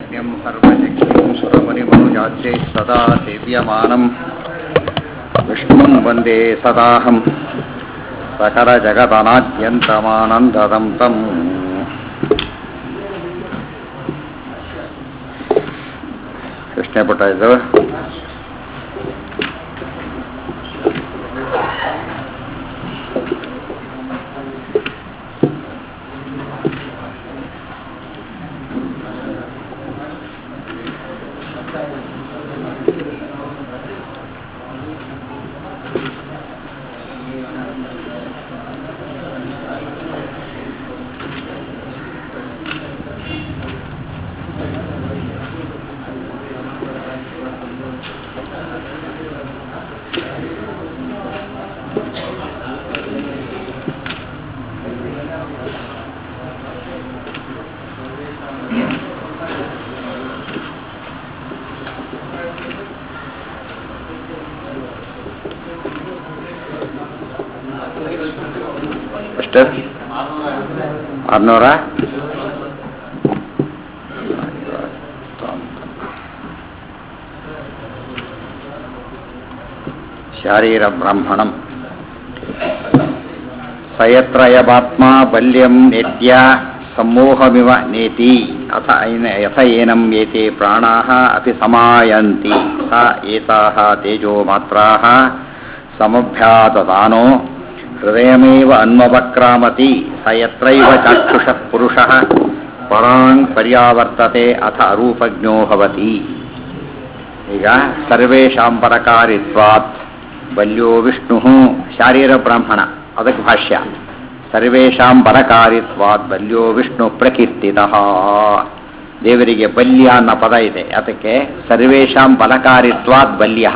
सर्वज्ञं सर्वशक्तिं सुरमुनिमनुजाच्यैः सदा सेव्यमानं विष्णुं वन्दे सदाहं सकलजगदनाद्यन्तमानन्ददं तम् ಎಷ್ಟನೇ ಪುಟ ಇದು ಎಷ್ಟು ಆರುನೂರ ಶಾರೀರ ಬ್ರಾಹ್ಮಣಂ ಸಯತ್ರಯವಾತ್ಮ ಬಲ್ಯಂ ನೇತ್ಯ ಸಮೂಹಮಿವ ನೇತಿ ಅಥ ಐನ- ಯಥ ಏನಂ ಏತೆ ಪ್ರಾಣಾಃ ಅಪಿ ಸಮಾಯಂತಿ ಸ ಏತಾಃ ತೇಜೋ ಮಾತ್ರಾಃ ಸಮಭ್ಯಾತದಾನೋ ಹೃದಯಮೇವ ಅನ್ವವಕ್ರಾಮತಿ ಸ ಯತ್ರೈವ ಚಾಕ್ಷುಷಃ ಪುರುಷಃ ಪರಾಂಗ್ ಪರ್ಯಾವರ್ತತೆ ಅಥ ಅರೂಪಜ್ಞೋ ಭವತಿ ಈಗ ಸರ್ವೇಷಾಂ ಪರಕಾರಿತ್ವಾತ್ ಬಲ್ಯೋ ವಿಷ್ಣು ಶಾರೀರ ಬ್ರಾಹ್ಮಣ ಅದಕ್ಕೆ ಭಾಷ್ಯ ಸರ್ವೇಷಾಂ ಪರಕಾರಿತ್ವಾತ್ ಬಲ್ಯೋ ವಿಷ್ಣು ಪ್ರಕೀರ್ತಿತಃ ದೇವರಿಗೆ ಬಲ್ಯ ಅನ್ನೋ ಪದ ಇದೆ ಅದಕ್ಕೆ ಸರ್ವೇಷಾಂ ಫಲಕಾರಿತ್ವಾತ್ ಬಲ್ಯ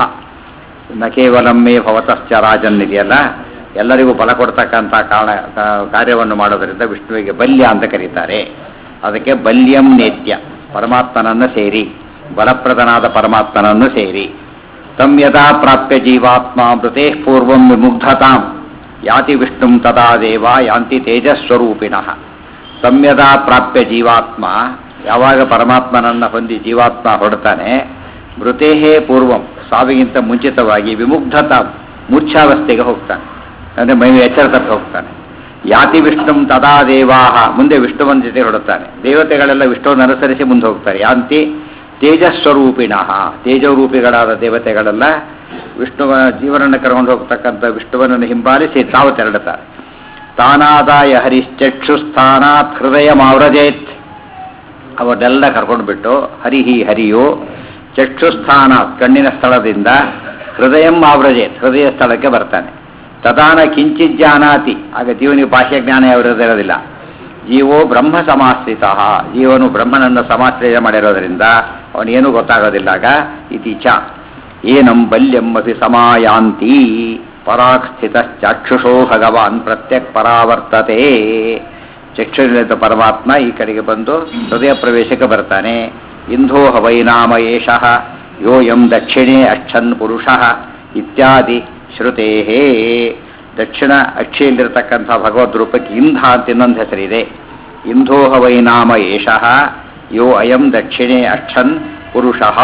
ನ ಕೇವಲ ಮೇ ಭವತಶ್ಚ ರಾಜನ್ ಇದೆಯಲ್ಲ ಎಲ್ಲರಿಗೂ ಫಲ ಕೊಡ್ತಕ್ಕಂಥ ಕಾರಣ ಕಾ- ಕಾರ್ಯವನ್ನು ಮಾಡೋದರಿಂದ ವಿಷ್ಣುವಿಗೆ ಬಲ್ಯ ಅಂತ ಕರೀತಾರೆ ಅದಕ್ಕೆ ಬಲ್ಯಂ ನೇತ್ಯ ಪರಮಾತ್ಮನನ್ನು ಸೇರಿ ಬಲಪ್ರದನಾದ ಪರಮಾತ್ಮನನ್ನು ಸೇರಿ ತಂ ಯದಾ ಪ್ರಾಪ್ಯ ಜೀವಾತ್ಮ ಮೃತೆ ಪೂರ್ವಂ ವಿಮುಗ್ಧತಾಂ ಯಾತಿ ವಿಷ್ಣುಂ ತದಾ ದೇವ ಯಾಂತಿ ತೇಜಸ್ವರೂಪಿಣಃ ಸಂಯದಾ ಪ್ರಾಪ್ಯ ಜೀವಾತ್ಮ ಯಾವಾಗ ಪರಮಾತ್ಮನನ್ನು ಹೊಂದಿ ಜೀವಾತ್ಮ ಹೊರಡ್ತಾನೆ ಮೃತೇಹೇ ಪೂರ್ವಂ ಸಾವಿಗಿಂತ ಮುಂಚಿತವಾಗಿ ವಿಮುಗ್ಧತ ಮೂರ್ಛಾವಸ್ಥೆಗೆ ಹೋಗ್ತಾನೆ ಅಂದರೆ ಮೈ ಎಚ್ಚರ ತಪ್ಪಿ ಹೋಗ್ತಾನೆ ಯಾತಿ ವಿಷ್ಣುಂ ತದಾ ದೇವಾಹ ಮುಂದೆ ವಿಷ್ಣುವನ ಜೊತೆ ಹೊರಡುತ್ತಾನೆ ದೇವತೆಗಳೆಲ್ಲ ವಿಷ್ಣುವನ್ನು ಅನುಸರಿಸಿ ಮುಂದೆ ಹೋಗ್ತಾರೆ ಯಾಂತಿ ತೇಜಸ್ವರೂಪಿಣಃ ತೇಜರೂಪಿಗಳಾದ ದೇವತೆಗಳೆಲ್ಲ ವಿಷ್ಣುವ ಜೀವನನ್ನು ಕರ್ಕೊಂಡು ಹೋಗ್ತಕ್ಕಂಥ ವಿಷ್ಣುವನನ್ನು ಹಿಂಬಾಲಿಸಿ ತಾವು ತೆರಳುತ್ತಾರೆ ತಾನಾದಾಯ ಹರಿಶ್ಚಕ್ಷುಸ್ಥಾನಾತ್ ಹೃದಯ ಮಾವ್ರಜೇತ್ ಅವನ್ನೆಲ್ಲ ಕರ್ಕೊಂಡು ಬಿಟ್ಟು ಹರಿಹಿ ಹರಿಯು ಚಕ್ಷುಸ್ಥಾನ ಕಣ್ಣಿನ ಸ್ಥಳದಿಂದ ಹೃದಯಂ ಆವ್ರಜೇತ್ ಹೃದಯ ಸ್ಥಳಕ್ಕೆ ಬರ್ತಾನೆ ತದಾನ ಕಿಂಚಿತ್ ಜಾನಾತಿ ಆಗ ಜೀವನಿಗೆ ಭಾಷೆ ಜ್ಞಾನ ಇರೋದಿಲ್ಲ ಜೀವೋ ಬ್ರಹ್ಮ ಸಮಾಶ್ರಿತ ಜೀವನು ಬ್ರಹ್ಮನನ್ನು ಸಮಾಶ್ರಯ ಮಾಡಿರೋದ್ರಿಂದ ಅವನೇನು ಗೊತ್ತಾಗೋದಿಲ್ಲ ಆಗ ಇತಿ ಚ ಏನಂ ಬಲ್ಯಂ ಅಪಿ ಸಮಾಯಾಂತಿ ಪರಾಕ್ ಸ್ಥಿತಶ್ಚಾಕ್ಷುಷೋ ಭಗವಾನ್ ಪ್ರತ್ಯಕ್ ಪರಾವರ್ತತೆ ಚಕ್ಷುರಿತ ಪರಮಾತ್ಮ ಈ ಕಡೆಗೆ ಬಂದು ಹೃದಯ ಪ್ರವೇಶಕ್ಕೆ ಬರ್ತಾನೆ ಇಂಧೋಹ ವೈನಾಮ ಏಷಃ ಯೋಯಂ ದಕ್ಷಿಣೇ ಅಕ್ಷನ್ ಪುರುಷಃ ಇತ್ಯಾದಿ ಶ್ರುತೇ ದಕ್ಷಿಣ ಅಕ್ಷಿಯಲ್ಲಿರತಕ್ಕಂಥ ಭಗವದ್ ರೂಪಕ್ಕೆ ಇಂಧ ಅಂತ ಇನ್ನೊಂದು ಹೆಸರಿದೆ ಇಂಧೋಹ ವೈನಾಮ ಏಷಃ ಯೋ ಅಯಂ ದಕ್ಷಿಣೇ ಅಕ್ಷನ್ ಪುರುಷಃ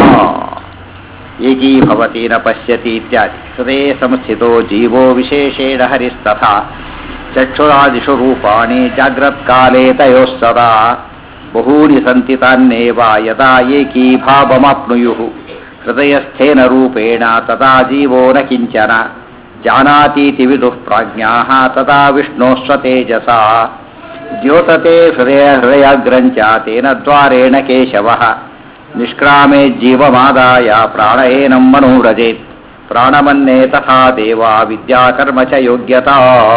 ಏಕೀಭವತಿ ನ ಪಶ್ಯತಿ ಇತ್ಯಾದಿ ಹೃದಯ ಸಂಸ್ಥಿತೋ ಜೀವೋ ವಿಶೇಷೇಣ ಹರಿಸ್ತಥಾ ಚಕ್ಷುರಾದಿಷು ರೂಪಾಣಿ ಜಾಗ್ರತ್ಕಾಲೇ ತಯೋಸ್ಸದಾ ಬಹೂನಿ ಸಂತಿ ತಾನ್ನೇವ ಯದಾ ಏಕೀಭಾವಮಾಪ್ನುಯುಃ ಹೃದಯಸ್ಥೇನ ರೂಪೇಣ ತದಾ ಜೀವೋ ನ ಕಿಂಚನ ಜಾನಾತೀತಿ ವಿದುಃ ಪ್ರಾಜ್ಞಾಃ ತದಾ ವಿಷ್ಣೋಸ್ವತೇಜಸಾ ದ್ಯೋತತೆ ಹೃದಯ ಹೃದಯಾಗ್ರಂಚ ತೇನ ದ್ವಾರೇಣ ಕೇಶವಃ ನಿಷ್ಕ್ರಾಮೇ ಜೀವಮಾದಾಯ ಪ್ರಾಣಯೇನಂ ಮನೋರಜೇತ್ ಪ್ರಾಣಮನ್ನೇ ತಥಾ ದೇವ ವಿದ್ಯಾಕರ್ಮ ಚ ಯೋಗ್ಯತಾ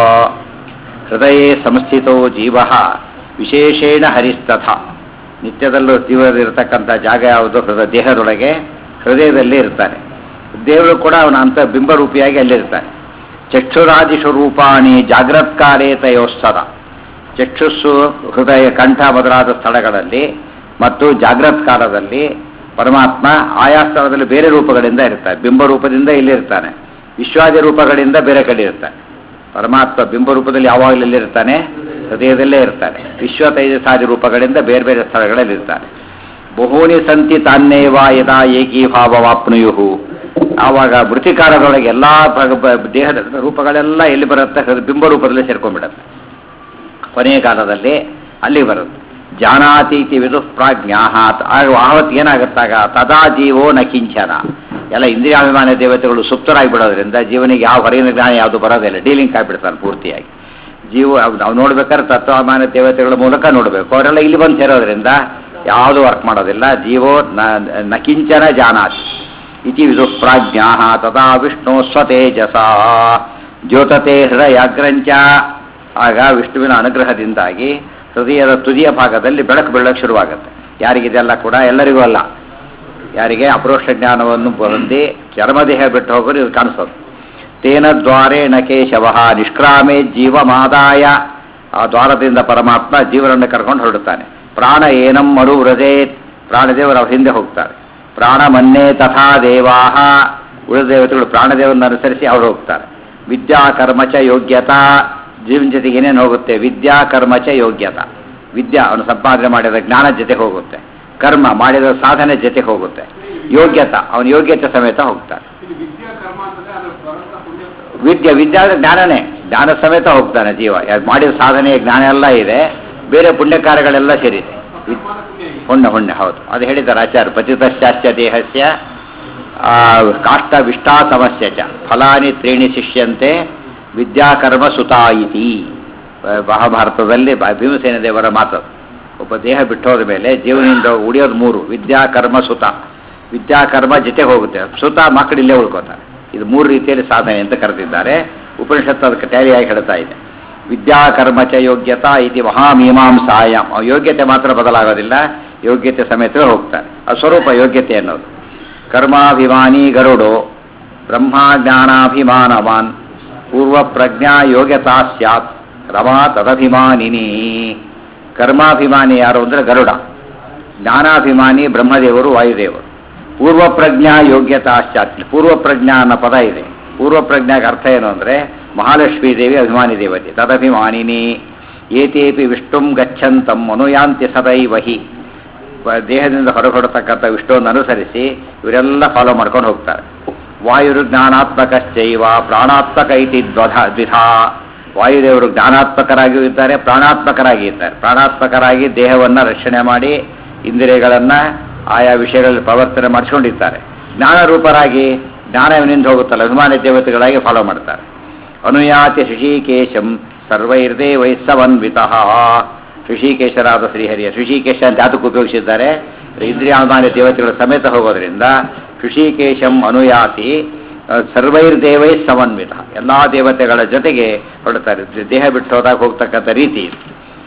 ಹೃದಯೇ ಸಂಸ್ಥಿತೋ ಜೀವ ವಿಶೇಷೇಣ ಹರಿಸ್ತಥ ನಿತ್ಯದಲ್ಲೂ ಜೀವದಲ್ಲಿರತಕ್ಕಂಥ ಜಾಗ ಯಾವುದು ಹೃದಯ ದೇಹದೊಳಗೆ ಹೃದಯದಲ್ಲಿ ಇರ್ತಾನೆ ದೇವರು ಕೂಡ ಅವನ ಅಂತ ಬಿಂಬರೂಪಿಯಾಗಿ ಅಲ್ಲಿರ್ತಾನೆ ಚಕ್ಷುರಾದಿಷು ರೂಪಾಣಿ ಜಾಗ್ರತ್ಕಾಲೇ ತಯೋತ್ಸದ ಚಕ್ಷುಸ್ಸು ಹೃದಯ ಕಂಠ ಮೊದಲಾದ ಸ್ಥಳಗಳಲ್ಲಿ ಮತ್ತು ಜಾಗ್ರತ್ ಕಾಲದಲ್ಲಿ ಪರಮಾತ್ಮ ಆಯಾ ಸ್ಥಳದಲ್ಲಿ ಬೇರೆ ರೂಪಗಳಿಂದ ಇರ್ತಾನೆ ಬಿಂಬ ರೂಪದಿಂದ ಇಲ್ಲಿರ್ತಾನೆ ವಿಶ್ವಾದಿ ರೂಪಗಳಿಂದ ಬೇರೆ ಕಡೆ ಇರ್ತಾನೆ ಪರಮಾತ್ಮ ಬಿಂಬ ರೂಪದಲ್ಲಿ ಯಾವಾಗಲೂ ಎಲ್ಲಿರ್ತಾನೆ ಹೃದಯದಲ್ಲೇ ಇರ್ತಾನೆ ವಿಶ್ವ ತೈಜಸಾದಿ ರೂಪಗಳಿಂದ ಬೇರೆ ಬೇರೆ ಸ್ಥಳಗಳಲ್ಲಿ ಇರ್ತಾನೆ ಬಹೂನಿ ಸಂತಿ ತಾನ್ನೇವ ಯದಾ ಏಕೀಭಾವವಾಪ್ನುಯು ಆವಾಗ ಮೃತಿಕಾಲದೊಳಗೆ ಎಲ್ಲ ದೇಹದ ರೂಪಗಳೆಲ್ಲ ಎಲ್ಲಿ ಬರುತ್ತೆ ಅದು ಬಿಂಬ ರೂಪದಲ್ಲಿ ಸೇರ್ಕೊಂಡ್ಬಿಡುತ್ತೆ ಕೊನೆಯ ಕಾಲದಲ್ಲಿ ಅಲ್ಲಿ ಬರುತ್ತೆ ಜಾನಾತೀತಿ ವಿದು ಪ್ರಾಜ್ಞಾಹ ಆಗ ಆವತ್ತು ಏನಾಗುತ್ತಾಗ ತದಾ ಜೀವೋ ನ ಕಿಂಚನ ಎಲ್ಲ ಇಂದ್ರಿಯಾಭಿಮಾನ ದೇವತೆಗಳು ಸುಪ್ತರಾಗಿ ಬಿಡೋದ್ರಿಂದ ಜೀವನಿಗೆ ಯಾವ ಹೊರಗಿನ ಜ್ಞಾನ ಯಾವುದು ಬರೋದಿಲ್ಲ ಡೀಲಿಂಗ್ ಆಗಿಬಿಡ್ತಾನೆ ಪೂರ್ತಿಯಾಗಿ ಜೀವ ನಾವು ನೋಡ್ಬೇಕಾದ್ರೆ ತತ್ವಾಭಿಮಾನ ದೇವತೆಗಳ ಮೂಲಕ ನೋಡಬೇಕು ಅವರೆಲ್ಲ ಇಲ್ಲಿ ಬಂದು ಸೇರೋದ್ರಿಂದ ಯಾವುದು ವರ್ಕ್ ಮಾಡೋದಿಲ್ಲ ಜೀವೋ ನ ನ ಕಿಂಚನ ಜಾನಾತಿ ಇತಿ ವಿದು ಪ್ರಾಜ್ಞಾ ತದಾ ವಿಷ್ಣು ಸ್ವತೇಜಸ ದ್ಯೋತತೆ ಹೃದಯಾಗ್ರಂಚ ಆಗ ವಿಷ್ಣುವಿನ ಅನುಗ್ರಹದಿಂದಾಗಿ ಹೃದಯದ ತುದಿಯ ಭಾಗದಲ್ಲಿ ಬೆಳಕು ಬೆಳಕು ಶುರುವಾಗುತ್ತೆ ಯಾರಿಗಿದೆಲ್ಲ ಕೂಡ ಎಲ್ಲರಿಗೂ ಅಲ್ಲ ಯಾರಿಗೆ ಅಪರೋಕ್ಷ ಜ್ಞಾನವನ್ನು ಹೊಂದಿ ಚರ್ಮದೇಹ ಬಿಟ್ಟು ಹೋಗೋರು ಇದು ಕಾಣಿಸೋದು ತೇನ ದ್ವಾರೇಣ ಕೇಶವ ನಿಷ್ಕ್ರಾಮೇ ಜೀವಮಾದಾಯ ಆ ದ್ವಾರದಿಂದ ಪರಮಾತ್ಮ ಜೀವನನ್ನು ಕರ್ಕೊಂಡು ಹೊರಡುತ್ತಾನೆ ಪ್ರಾಣ ಏನಂ ಮರು ವ್ರಜೇತ್ ಪ್ರಾಣದೇವರು ಅವ್ರ ಹಿಂದೆ ಹೋಗ್ತಾರೆ ಪ್ರಾಣ ಮನ್ನೇ ತಥಾ ದೇವಾಹ ಉಳಿದ ದೇವತೆಗಳು ಪ್ರಾಣದೇವರನ್ನು ಅನುಸರಿಸಿ ಅವರು ಹೋಗ್ತಾರೆ ವಿದ್ಯಾ ಕರ್ಮಚ ಯೋಗ್ಯತಾ ಜೀವನ ಜೊತೆಗೆ ಏನೇನು ಹೋಗುತ್ತೆ ವಿದ್ಯಾ ಕರ್ಮಚ ಯೋಗ್ಯತಾ ವಿದ್ಯಾ ಅವನು ಸಂಪಾದನೆ ಮಾಡಿದ ಜ್ಞಾನ ಜೊತೆ ಹೋಗುತ್ತೆ ಕರ್ಮ ಮಾಡಿದ ಸಾಧನೆ ಜೊತೆ ಹೋಗುತ್ತೆ ಯೋಗ್ಯತಾ ಅವನ ಯೋಗ್ಯತೆ ಸಮೇತ ಹೋಗ್ತಾನೆ ಇದು ವಿದ್ಯಾ ಕರ್ಮ ಅಂತಂದ್ರೆ ಅದ್ರ ಬರಂತ ಪುಣ್ಯ ವಿದ್ಯೆ ವಿದ್ಯೆ ಅಂದ್ರೆ ಜ್ಞಾನನೇ ಜ್ಞಾನ ಸಮೇತ ಹೋಗ್ತಾನೆ ಜೀವ ಯಾಕ್ ಮಾಡಿದ ಸಾಧನೆ ಜ್ಞಾನ ಎಲ್ಲ ಇದೆ ಬೇರೆ ಪುಣ್ಯ ಕಾರ್ಯಗಳೆಲ್ಲ ಸೇರಿದೆ ವಿದ್- ಕರ್ಮಾನ ಪುಣ್ಯ ಇದೆ ಪುಣ್ಯ ಪುಣ್ಯ ಹೌದು ಅದು ಹೇಳಿದ್ದಾರೆ ಆಚಾರ್ಯ ಪತಿತಶ್ಚಾಸ್ಯ ದೇಹಸ್ಯ ಆ, ಕಾಷ್ಟ ವಿಷ್ಟಾ ಸಮಸ್ಯೆ ಚ ಫಲಾನಿ ತ್ರೀಣಿ ಶಿಷ್ಯಂತೆ ವಿದ್ಯಾಕರ್ಮ ಸುತಾ ಇತಿ ಆ, ಮಹಾಭಾರತದಲ್ಲಿ ಬ- ಭೀಮಸೇನ ದೇವರ ಮಾತು ಒಬ್ಬ ದೇಹ ಬಿಟ್ಟೋದ ಮೇಲೆ ಜೀವನದಿಂದ ಉಳಿಯೋದು ಮೂರು ವಿದ್ಯಾಕರ್ಮ ಸುತ ವಿದ್ಯಾಕರ್ಮ ಜೊತೆ ಹೋಗುತ್ತೆ ಸುತ ಮಕ್ಕಳು ಇಲ್ಲೇ ಉಳ್ಕೋತಾರೆ ಇದು ಮೂರು ರೀತಿಯಲ್ಲಿ ಸಾಧನೆ ಅಂತ ಕರೆದಿದ್ದಾರೆ ಉಪನಿಷತ್ತು ಅದಕ್ಕೆ ಟ್ಯಾಲಿಯಾಗಿ ಹೇಳ್ತಾ ಇದೆ ವಿದ್ಯಾಕರ್ಮ ಚ ಯೋಗ್ಯತಾ ಇತಿ ಮಹಾಮೀಮಾಂಸಾಯ ಯೋಗ್ಯತೆ ಮಾತ್ರ ಬದಲಾಗೋದಿಲ್ಲ ಯೋಗ್ಯತೆ ಸಮೇತವೇ ಹೋಗ್ತಾರೆ ಆ ಸ್ವರೂಪ ಯೋಗ್ಯತೆ ಅನ್ನೋದು ಕರ್ಮಾಭಿಮಾನಿ ಗರುಡೋ ಬ್ರಹ್ಮಜ್ಞಾನಾಭಿಮಾನವಾನ್ ಪೂರ್ವ ಪ್ರಜ್ಞಾ ಯೋಗ್ಯತಾ ಸ್ಯಾತ್ ರಮಾ ತದಭಿಮಾನಿನಿ ಕರ್ಮಾಭಿಮಾನಿ ಯಾರು ಅಂದರೆ ಗರುಡ ಜ್ಞಾನಾಭಿಮಾನಿ ಬ್ರಹ್ಮದೇವರು ವಾಯುದೇವರು ಪೂರ್ವ ಪ್ರಜ್ಞಾ ಯೋಗ್ಯತಾ ಸ್ಯಾತ್ ಪೂರ್ವ ಪ್ರಜ್ಞಾ ಅನ್ನೋ ಪದ ಇದೆ ಪೂರ್ವ ಪ್ರಜ್ಞಾಗೆ ಅರ್ಥ ಏನು ಅಂದರೆ ಮಹಾಲಕ್ಷ್ಮೀ ದೇವಿ ಅಭಿಮಾನಿ ದೇವತೆ ತದಭಿಮಾನಿನಿ ಏತೇಪಿ ವಿಷ್ಣುಂ ಗಚ್ಚಂತಂ ಅನುಯಾಂತಿ ಸದೈವ ಹಿ ವ- ದೇಹದಿಂದ ಹೊರಗೊಡತಕ್ಕಂಥ ವಿಷ್ಣುವನ್ನು ಅನುಸರಿಸಿ ಇವರೆಲ್ಲ ಫಾಲೋ ಮಾಡ್ಕೊಂಡು ಹೋಗ್ತಾರೆ ವಾಯುರು ಜ್ಞಾನಾತ್ಮಕಶ್ಚೈವ ಪ್ರಾಣಾತ್ಮಕ ಇತಿ ದ್ವಧ ದ್ವಿಧಾ ವಾಯುದೇವರು ಜ್ಞಾನಾತ್ಮಕರಾಗಿಯೂ ಇದ್ದಾರೆ ಪ್ರಾಣಾತ್ಮಕರಾಗಿ ಇದ್ದಾರೆ ಪ್ರಾಣಾತ್ಮಕರಾಗಿ ದೇಹವನ್ನು ರಕ್ಷಣೆ ಮಾಡಿ ಇಂದ್ರಿಯಗಳನ್ನು ಆಯಾ ವಿಷಯಗಳಲ್ಲಿ ಪ್ರವರ್ತನೆ ಮಾಡಿಸ್ಕೊಂಡಿರ್ತಾರೆ ಜ್ಞಾನರೂಪರಾಗಿ ಜ್ಞಾನವಿನಿಂದ ಹೋಗುತ್ತಲ್ಲ ಅಭಿಮಾನಿ ದೇವತೆಗಳಾಗಿ ಫಾಲೋ ಮಾಡ್ತಾರೆ ಅನುಯಾತಿ ಋಷಿಕೇಶಂ ಸರ್ವೈರ್ದೇವೈ ಸಮನ್ವಿತಃ ಋಷಿಕೇಶರಾದ ಶ್ರೀಹರಿಯ ಋಷಿಕೇಶ ಅಂತ ಯಾತಕ್ಕೆ ಉಪಯೋಗಿಸಿದ್ದಾರೆ ಇಂದ್ರಿಯಾಭಿಮಾನಿ ದೇವತೆಗಳ ಸಮೇತ ಹೋಗೋದ್ರಿಂದ ಋಷಿಕೇಶಂ ಅನುಯಾತಿ ಆ, ಸರ್ವೈರ್ದೇವೈ ಸಮನ್ವಿತ ಎಲ್ಲ ದೇವತೆಗಳ ಜೊತೆಗೆ ಹೊರಡ್ತಾರೆ ದೇಹ ಬಿಟ್ಟು ಹೋದಾಗ ಹೋಗ್ತಕ್ಕಂಥ ರೀತಿ ಇದು.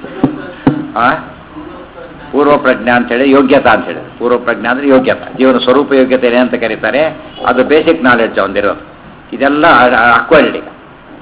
ಆ ಪೂರ್ವ ಪ್ರಜ್ಞಾ ಅಂತೇಳಿ ಯೋಗ್ಯತಾ ಅಂತೇಳಿ ಪೂರ್ವ ಪ್ರಜ್ಞಾ ಅಂದ್ರೆ ಯೋಗ್ಯತಾ ಜೀವನ ಸ್ವರೂಪ ಯೋಗ್ಯತೆ ಏನೇ ಅಂತ ಕರೀತಾರೆ ಅದು ಬೇಸಿಕ್ ನಾಲೆಡ್ಜ್ ಒಂದಿರೋದು ಇದೆಲ್ಲ ಅಕ್ವೈರ್ಡ್ ಈಗ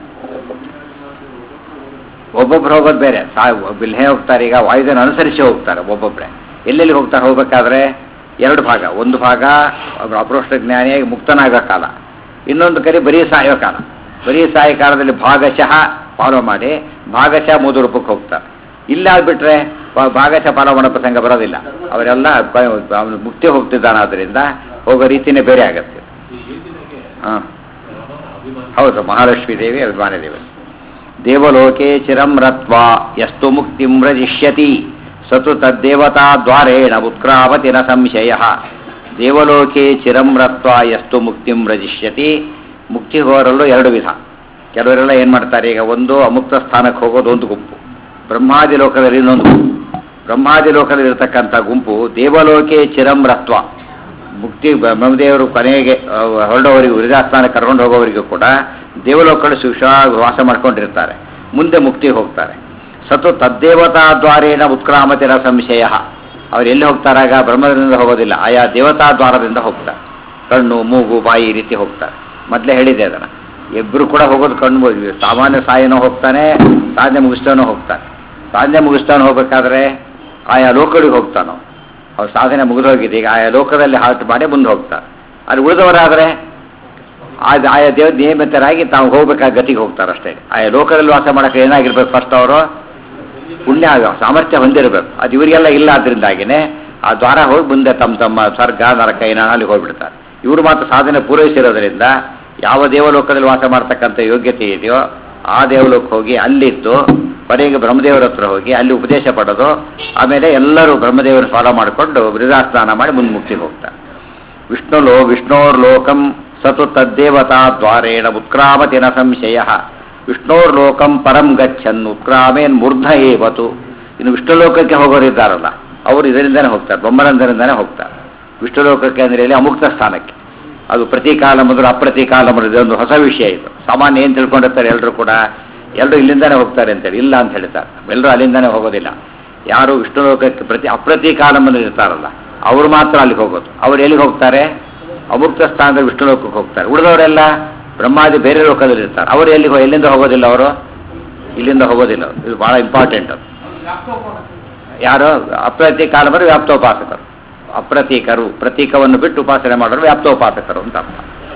ಒಬ್ಬೊಬ್ರು ಹೋಗೋದು ಬೇರೆ ಸಾ ಬಿಲ್ಹೇ ಹೋಗ್ತಾರೆ ಈಗ ವಾಯುದೇವನ ಅನುಸರಿಸಿ ಹೋಗ್ತಾರೆ ಒಬ್ಬೊಬ್ಬರೇ ಎಲ್ಲೆಲ್ಲಿ ಹೋಗ್ತಾರೆ ಹೋಗ್ಬೇಕಾದ್ರೆ ಎರಡು ಭಾಗ ಒಂದು ಭಾಗ ಒಬ್ಬ ಅಪರೋಷ್ಟ ಜ್ಞಾನಿಯಾಗಿ ಮುಕ್ತನಾಗೋ ಕಾಲ ಇನ್ನೊಂದು ಕಡೆ ಬರೀ ಸಾಯೋ ಕಾಲ ಬರೀ ಸಾಯೋ ಕಾಲದಲ್ಲಿ ಭಾಗಶಃ ಫಾಲೋ ಮಾಡಿ ಭಾಗಶಃ ಮೂದು ರೂಪಕ್ಕೆ ಹೋಗ್ತಾರೆ ಇಲ್ಲ ಆಗ್ಬಿಟ್ರೆ ಭಾ- ಭಾಗಶಃ ಫಾಲೋ ಮಾಡೋ ಪ್ರಸಂಗ ಬರೋದಿಲ್ಲ ಅವರೆಲ್ಲ ಬ- ಅವನು ಮುಕ್ತಿ ಹೋಗ್ತಿದ್ದಾನಾದ್ರಿಂದ ಹೋಗೋ ರೀತಿನೇ ಬೇರೆ ಆಗತ್ತೆ ಹಾಂ ಹೌದು ಮಹಾಲಕ್ಷ್ಮೀ ದೇವಿ ಅಭಿಮಾನಿ ದೇವಿ ದೇವಲೋಕೆ ಚಿರಂ ರತ್ವಾ ಯಸ್ತು ಮುಕ್ತಿಂ ವ್ರಜಿಷ್ಯತಿ ಸತು ತದ್ದೇವತಾ ದ್ವಾರೇಣ ಉತ್ಕ್ರಾಮತಿ ನ ಸಂಶಯ ದೇವಲೋಕೆ ಚಿರಂ ರತ್ವಾ ಯಸ್ತು ಮುಕ್ತಿಂ ವ್ರಜಿಷ್ಯತಿ ಮುಕ್ತಿ ಹೋರಲು ಎರಡು ವಿಧ ಕೆಲವರೆಲ್ಲ ಏನು ಮಾಡ್ತಾರೆ ಈಗ ಒಂದು ಅಮುಕ್ತ ಸ್ಥಾನಕ್ಕೆ ಹೋಗೋದು ಒಂದು ಗುಂಪು ಬ್ರಹ್ಮಾದಿ ಲೋಕದಲ್ಲಿ ಇನ್ನೊಂದು ಗುಂಪು ಬ್ರಹ್ಮಾದಿ ಲೋಕದಲ್ಲಿ ಇರತಕ್ಕಂಥ ಗುಂಪು ದೇವಲೋಕೆ ಚಿರಂ ರತ್ವ ಮುಕ್ತಿ ಬ್ರಹ್ಮದೇವರು ಕೊನೆಗೆ ಆ, ಹೊರಡೋವರಿಗೂ ವೃದ್ಧಾಸ್ಥಾನ ಕರ್ಕೊಂಡು ಹೋಗೋವರಿಗೂ ಕೂಡ ದೇವಲೋಕಗಳು ಸುಖವಾಗಿ ವಾಸ ಮಾಡ್ಕೊಂಡಿರ್ತಾರೆ ಮುಂದೆ ಮುಕ್ತಿ ಹೋಗ್ತಾರೆ ಸತು ತದ್ದೇವತಾ ದ್ವಾರೇಣ ಉತ್ಕ್ರಾಮತಿರ ಸಂಶಯ ಅವ್ರು ಎಲ್ಲಿ ಹೋಗ್ತಾರಾಗ ಬ್ರಹ್ಮದಿಂದ ಹೋಗೋದಿಲ್ಲ ಆಯಾ ದೇವತಾ ದ್ವಾರದಿಂದ ಹೋಗ್ತಾರೆ ಕಣ್ಣು ಮೂಗು ಬಾಯಿ ಈ ರೀತಿ ಹೋಗ್ತಾರೆ ಮೊದಲೇ ಹೇಳಿದೆ ಅದನ್ನು ಇಬ್ಬರು ಕೂಡ ಹೋಗೋದು ಕಣ್ಣು ಮೂಗು. ಸಾಮಾನ್ಯ ಸಾಯನೋ ಹೋಗ್ತಾನೆ ಸಾಧನೆ ಮುಗಿಸ್ತಾನೋ ಹೋಗ್ತಾನೆ ಸಾಧನೆ ಮುಗಿಸ್ತಾನೆ ಹೋಗ್ಬೇಕಾದ್ರೆ ಆಯಾ ಲೋಕಗಳಿಗೆ ಹೋಗ್ತಾನೋ ಅವ್ರ ಸಾಧನೆ ಮುಗಿದೋಗಿದೆ ಈಗ ಆಯಾ ಲೋಕದಲ್ಲಿ ಹಾಲ್ಟ್ ಮಾಡಿ ಮುಂದೆ ಹೋಗ್ತಾರೆ ಅಲ್ಲಿ ಉಳಿದವರಾದರೆ ಆದ ಆಯಾ ದೇವ ನಿಯಮಿತರಾಗಿ ತಾವು ಹೋಗ್ಬೇಕಾದ ಗತಿಗೆ ಹೋಗ್ತಾರೆ ಅಷ್ಟೇ ಆಯಾ ಲೋಕದಲ್ಲಿ ವಾಸ ಮಾಡೋಕೆ ಏನಾಗಿರ್ಬೇಕು ಫಸ್ಟ್ ಅವರು ಪುಣ್ಯ ಸಾಮರ್ಥ್ಯ ಹೊಂದಿರಬೇಕು ಅದು ಇವರಿಗೆಲ್ಲ ಇಲ್ಲ ಆದ್ರಿಂದಾಗಿನೇ ಆ ದ್ವಾರ ಹೋಗಿ ಮುಂದೆ ತಮ್ಮ ತಮ್ಮ ಸ್ವರ್ಗ ನರಕ ಏನ ಅಲ್ಲಿ ಹೋಗ್ಬಿಡ್ತಾರೆ ಇವರು ಮಾತ್ರ ಸಾಧನೆ ಪೂರೈಸಿರೋದ್ರಿಂದ ಯಾವ ದೇವಲೋಕದಲ್ಲಿ ವಾಸ ಮಾಡ್ತಕ್ಕಂಥ ಯೋಗ್ಯತೆ ಇದೆಯೋ ಆ ದೇವಲೋಕ ಹೋಗಿ ಅಲ್ಲಿದ್ದು ಕೊನೆಗೆ ಬ್ರಹ್ಮದೇವರ ಹತ್ರ ಹೋಗಿ ಅಲ್ಲಿ ಉಪದೇಶ ಪಡೆದು ಆಮೇಲೆ ಎಲ್ಲರೂ ಬ್ರಹ್ಮದೇವರ ಫಾಲೋ ಮಾಡಿಕೊಂಡು ಸ್ನಾನ ಮಾಡಿ ಮುಂದೆ ಮುಕ್ತಿಗೆ ಹೋಗ್ತಾರೆ ವಿಷ್ಣುಲೋ ವಿಷ್ಣೋರ್ಲೋಕಂ ಸತು ತದ್ದೇವತಾ ದ್ವಾರೇಣ ಉತ್ಕ್ರಾಮತಿ ನ ಸಂಶಯ ವಿಷ್ಣೋರ್ಲೋಕಂ ಪರಂ ಗಚ್ಚನ್ ಉತ್ಕ್ರಾಮೇನ್ ಮೂರ್ಧ ಏವತು ಇನ್ನು ವಿಷ್ಣುಲೋಕಕ್ಕೆ ಹೋಗೋರಿದ್ದಾರಲ್ಲ ಅವರು ಇದರಿಂದನೇ ಹೋಗ್ತಾರೆ ಬ್ರಹ್ಮರಂಧರಿಂದನೇ ಹೋಗ್ತಾರೆ ವಿಷ್ಣುಲೋಕಕ್ಕೆ ಅಂದರೆ ಇಲ್ಲಿ ಅಮುಕ್ತ ಸ್ಥಾನಕ್ಕೆ ಅದು ಪ್ರತಿಕಾಲ ಮೊದಲು ಅಪ್ರತಿಕಾಲ ಮೊದಲು ಒಂದು ಹೊಸ ವಿಷಯ ಇದು ಸಾಮಾನ್ಯ ಏನು ತಿಳ್ಕೊಂಡಿರ್ತಾರೆ ಎಲ್ಲರೂ ಕೂಡ ಎಲ್ಲರೂ ಇಲ್ಲಿಂದಾನೇ ಹೋಗ್ತಾರೆ ಅಂತೇಳಿ ಇಲ್ಲ ಅಂತ ಹೇಳ್ತಾರೆ ಎಲ್ಲರೂ ಅಲ್ಲಿಂದಾನೇ ಹೋಗೋದಿಲ್ಲ ಯಾರು ವಿಷ್ಣುಲೋಕಕ್ಕೆ ಪ್ರತಿ ಅಪ್ರತಿಕಾಲ ಮೊದಲು ಇರ್ತಾರಲ್ಲ ಅವರು ಮಾತ್ರ ಅಲ್ಲಿಗೆ ಹೋಗೋದು ಅವ್ರು ಎಲ್ಲಿಗೆ ಹೋಗ್ತಾರೆ ಅಮುಕ್ತ ಸ್ಥಾನದಲ್ಲಿ ವಿಷ್ಣು ಲೋಕಕ್ಕೆ ಹೋಗ್ತಾರೆ ಉಳಿದವರೆಲ್ಲ ಬ್ರಹ್ಮಾದಿ ಬೇರೆ ಲೋಕದಲ್ಲಿ ಇರ್ತಾರೆ ಅವರು ಎಲ್ಲಿಗೆ ಹೋ- ಎಲ್ಲಿಂದ ಹೋಗೋದಿಲ್ಲ ಅವರು ಇಲ್ಲಿಂದ ಹೋಗೋದಿಲ್ಲ ಅವ್ರು. ಇದು ಬಹಳ ಇಂಪಾರ್ಟೆಂಟ್ ಅದು ಯಾರು ಅಪ್ರತಿ ಕಾಲ ಬರೋ ವ್ಯಾಪ್ತೋಪಾಸಕರು ಅಪ್ರತೀಕರು ಪ್ರತೀಕವನ್ನು ಬಿಟ್ಟು ಉಪಾಸನೆ ಮಾಡೋರು ವ್ಯಾಪ್ತೋಪಾಸಕರು ಅಂತ ಅರ್ಥ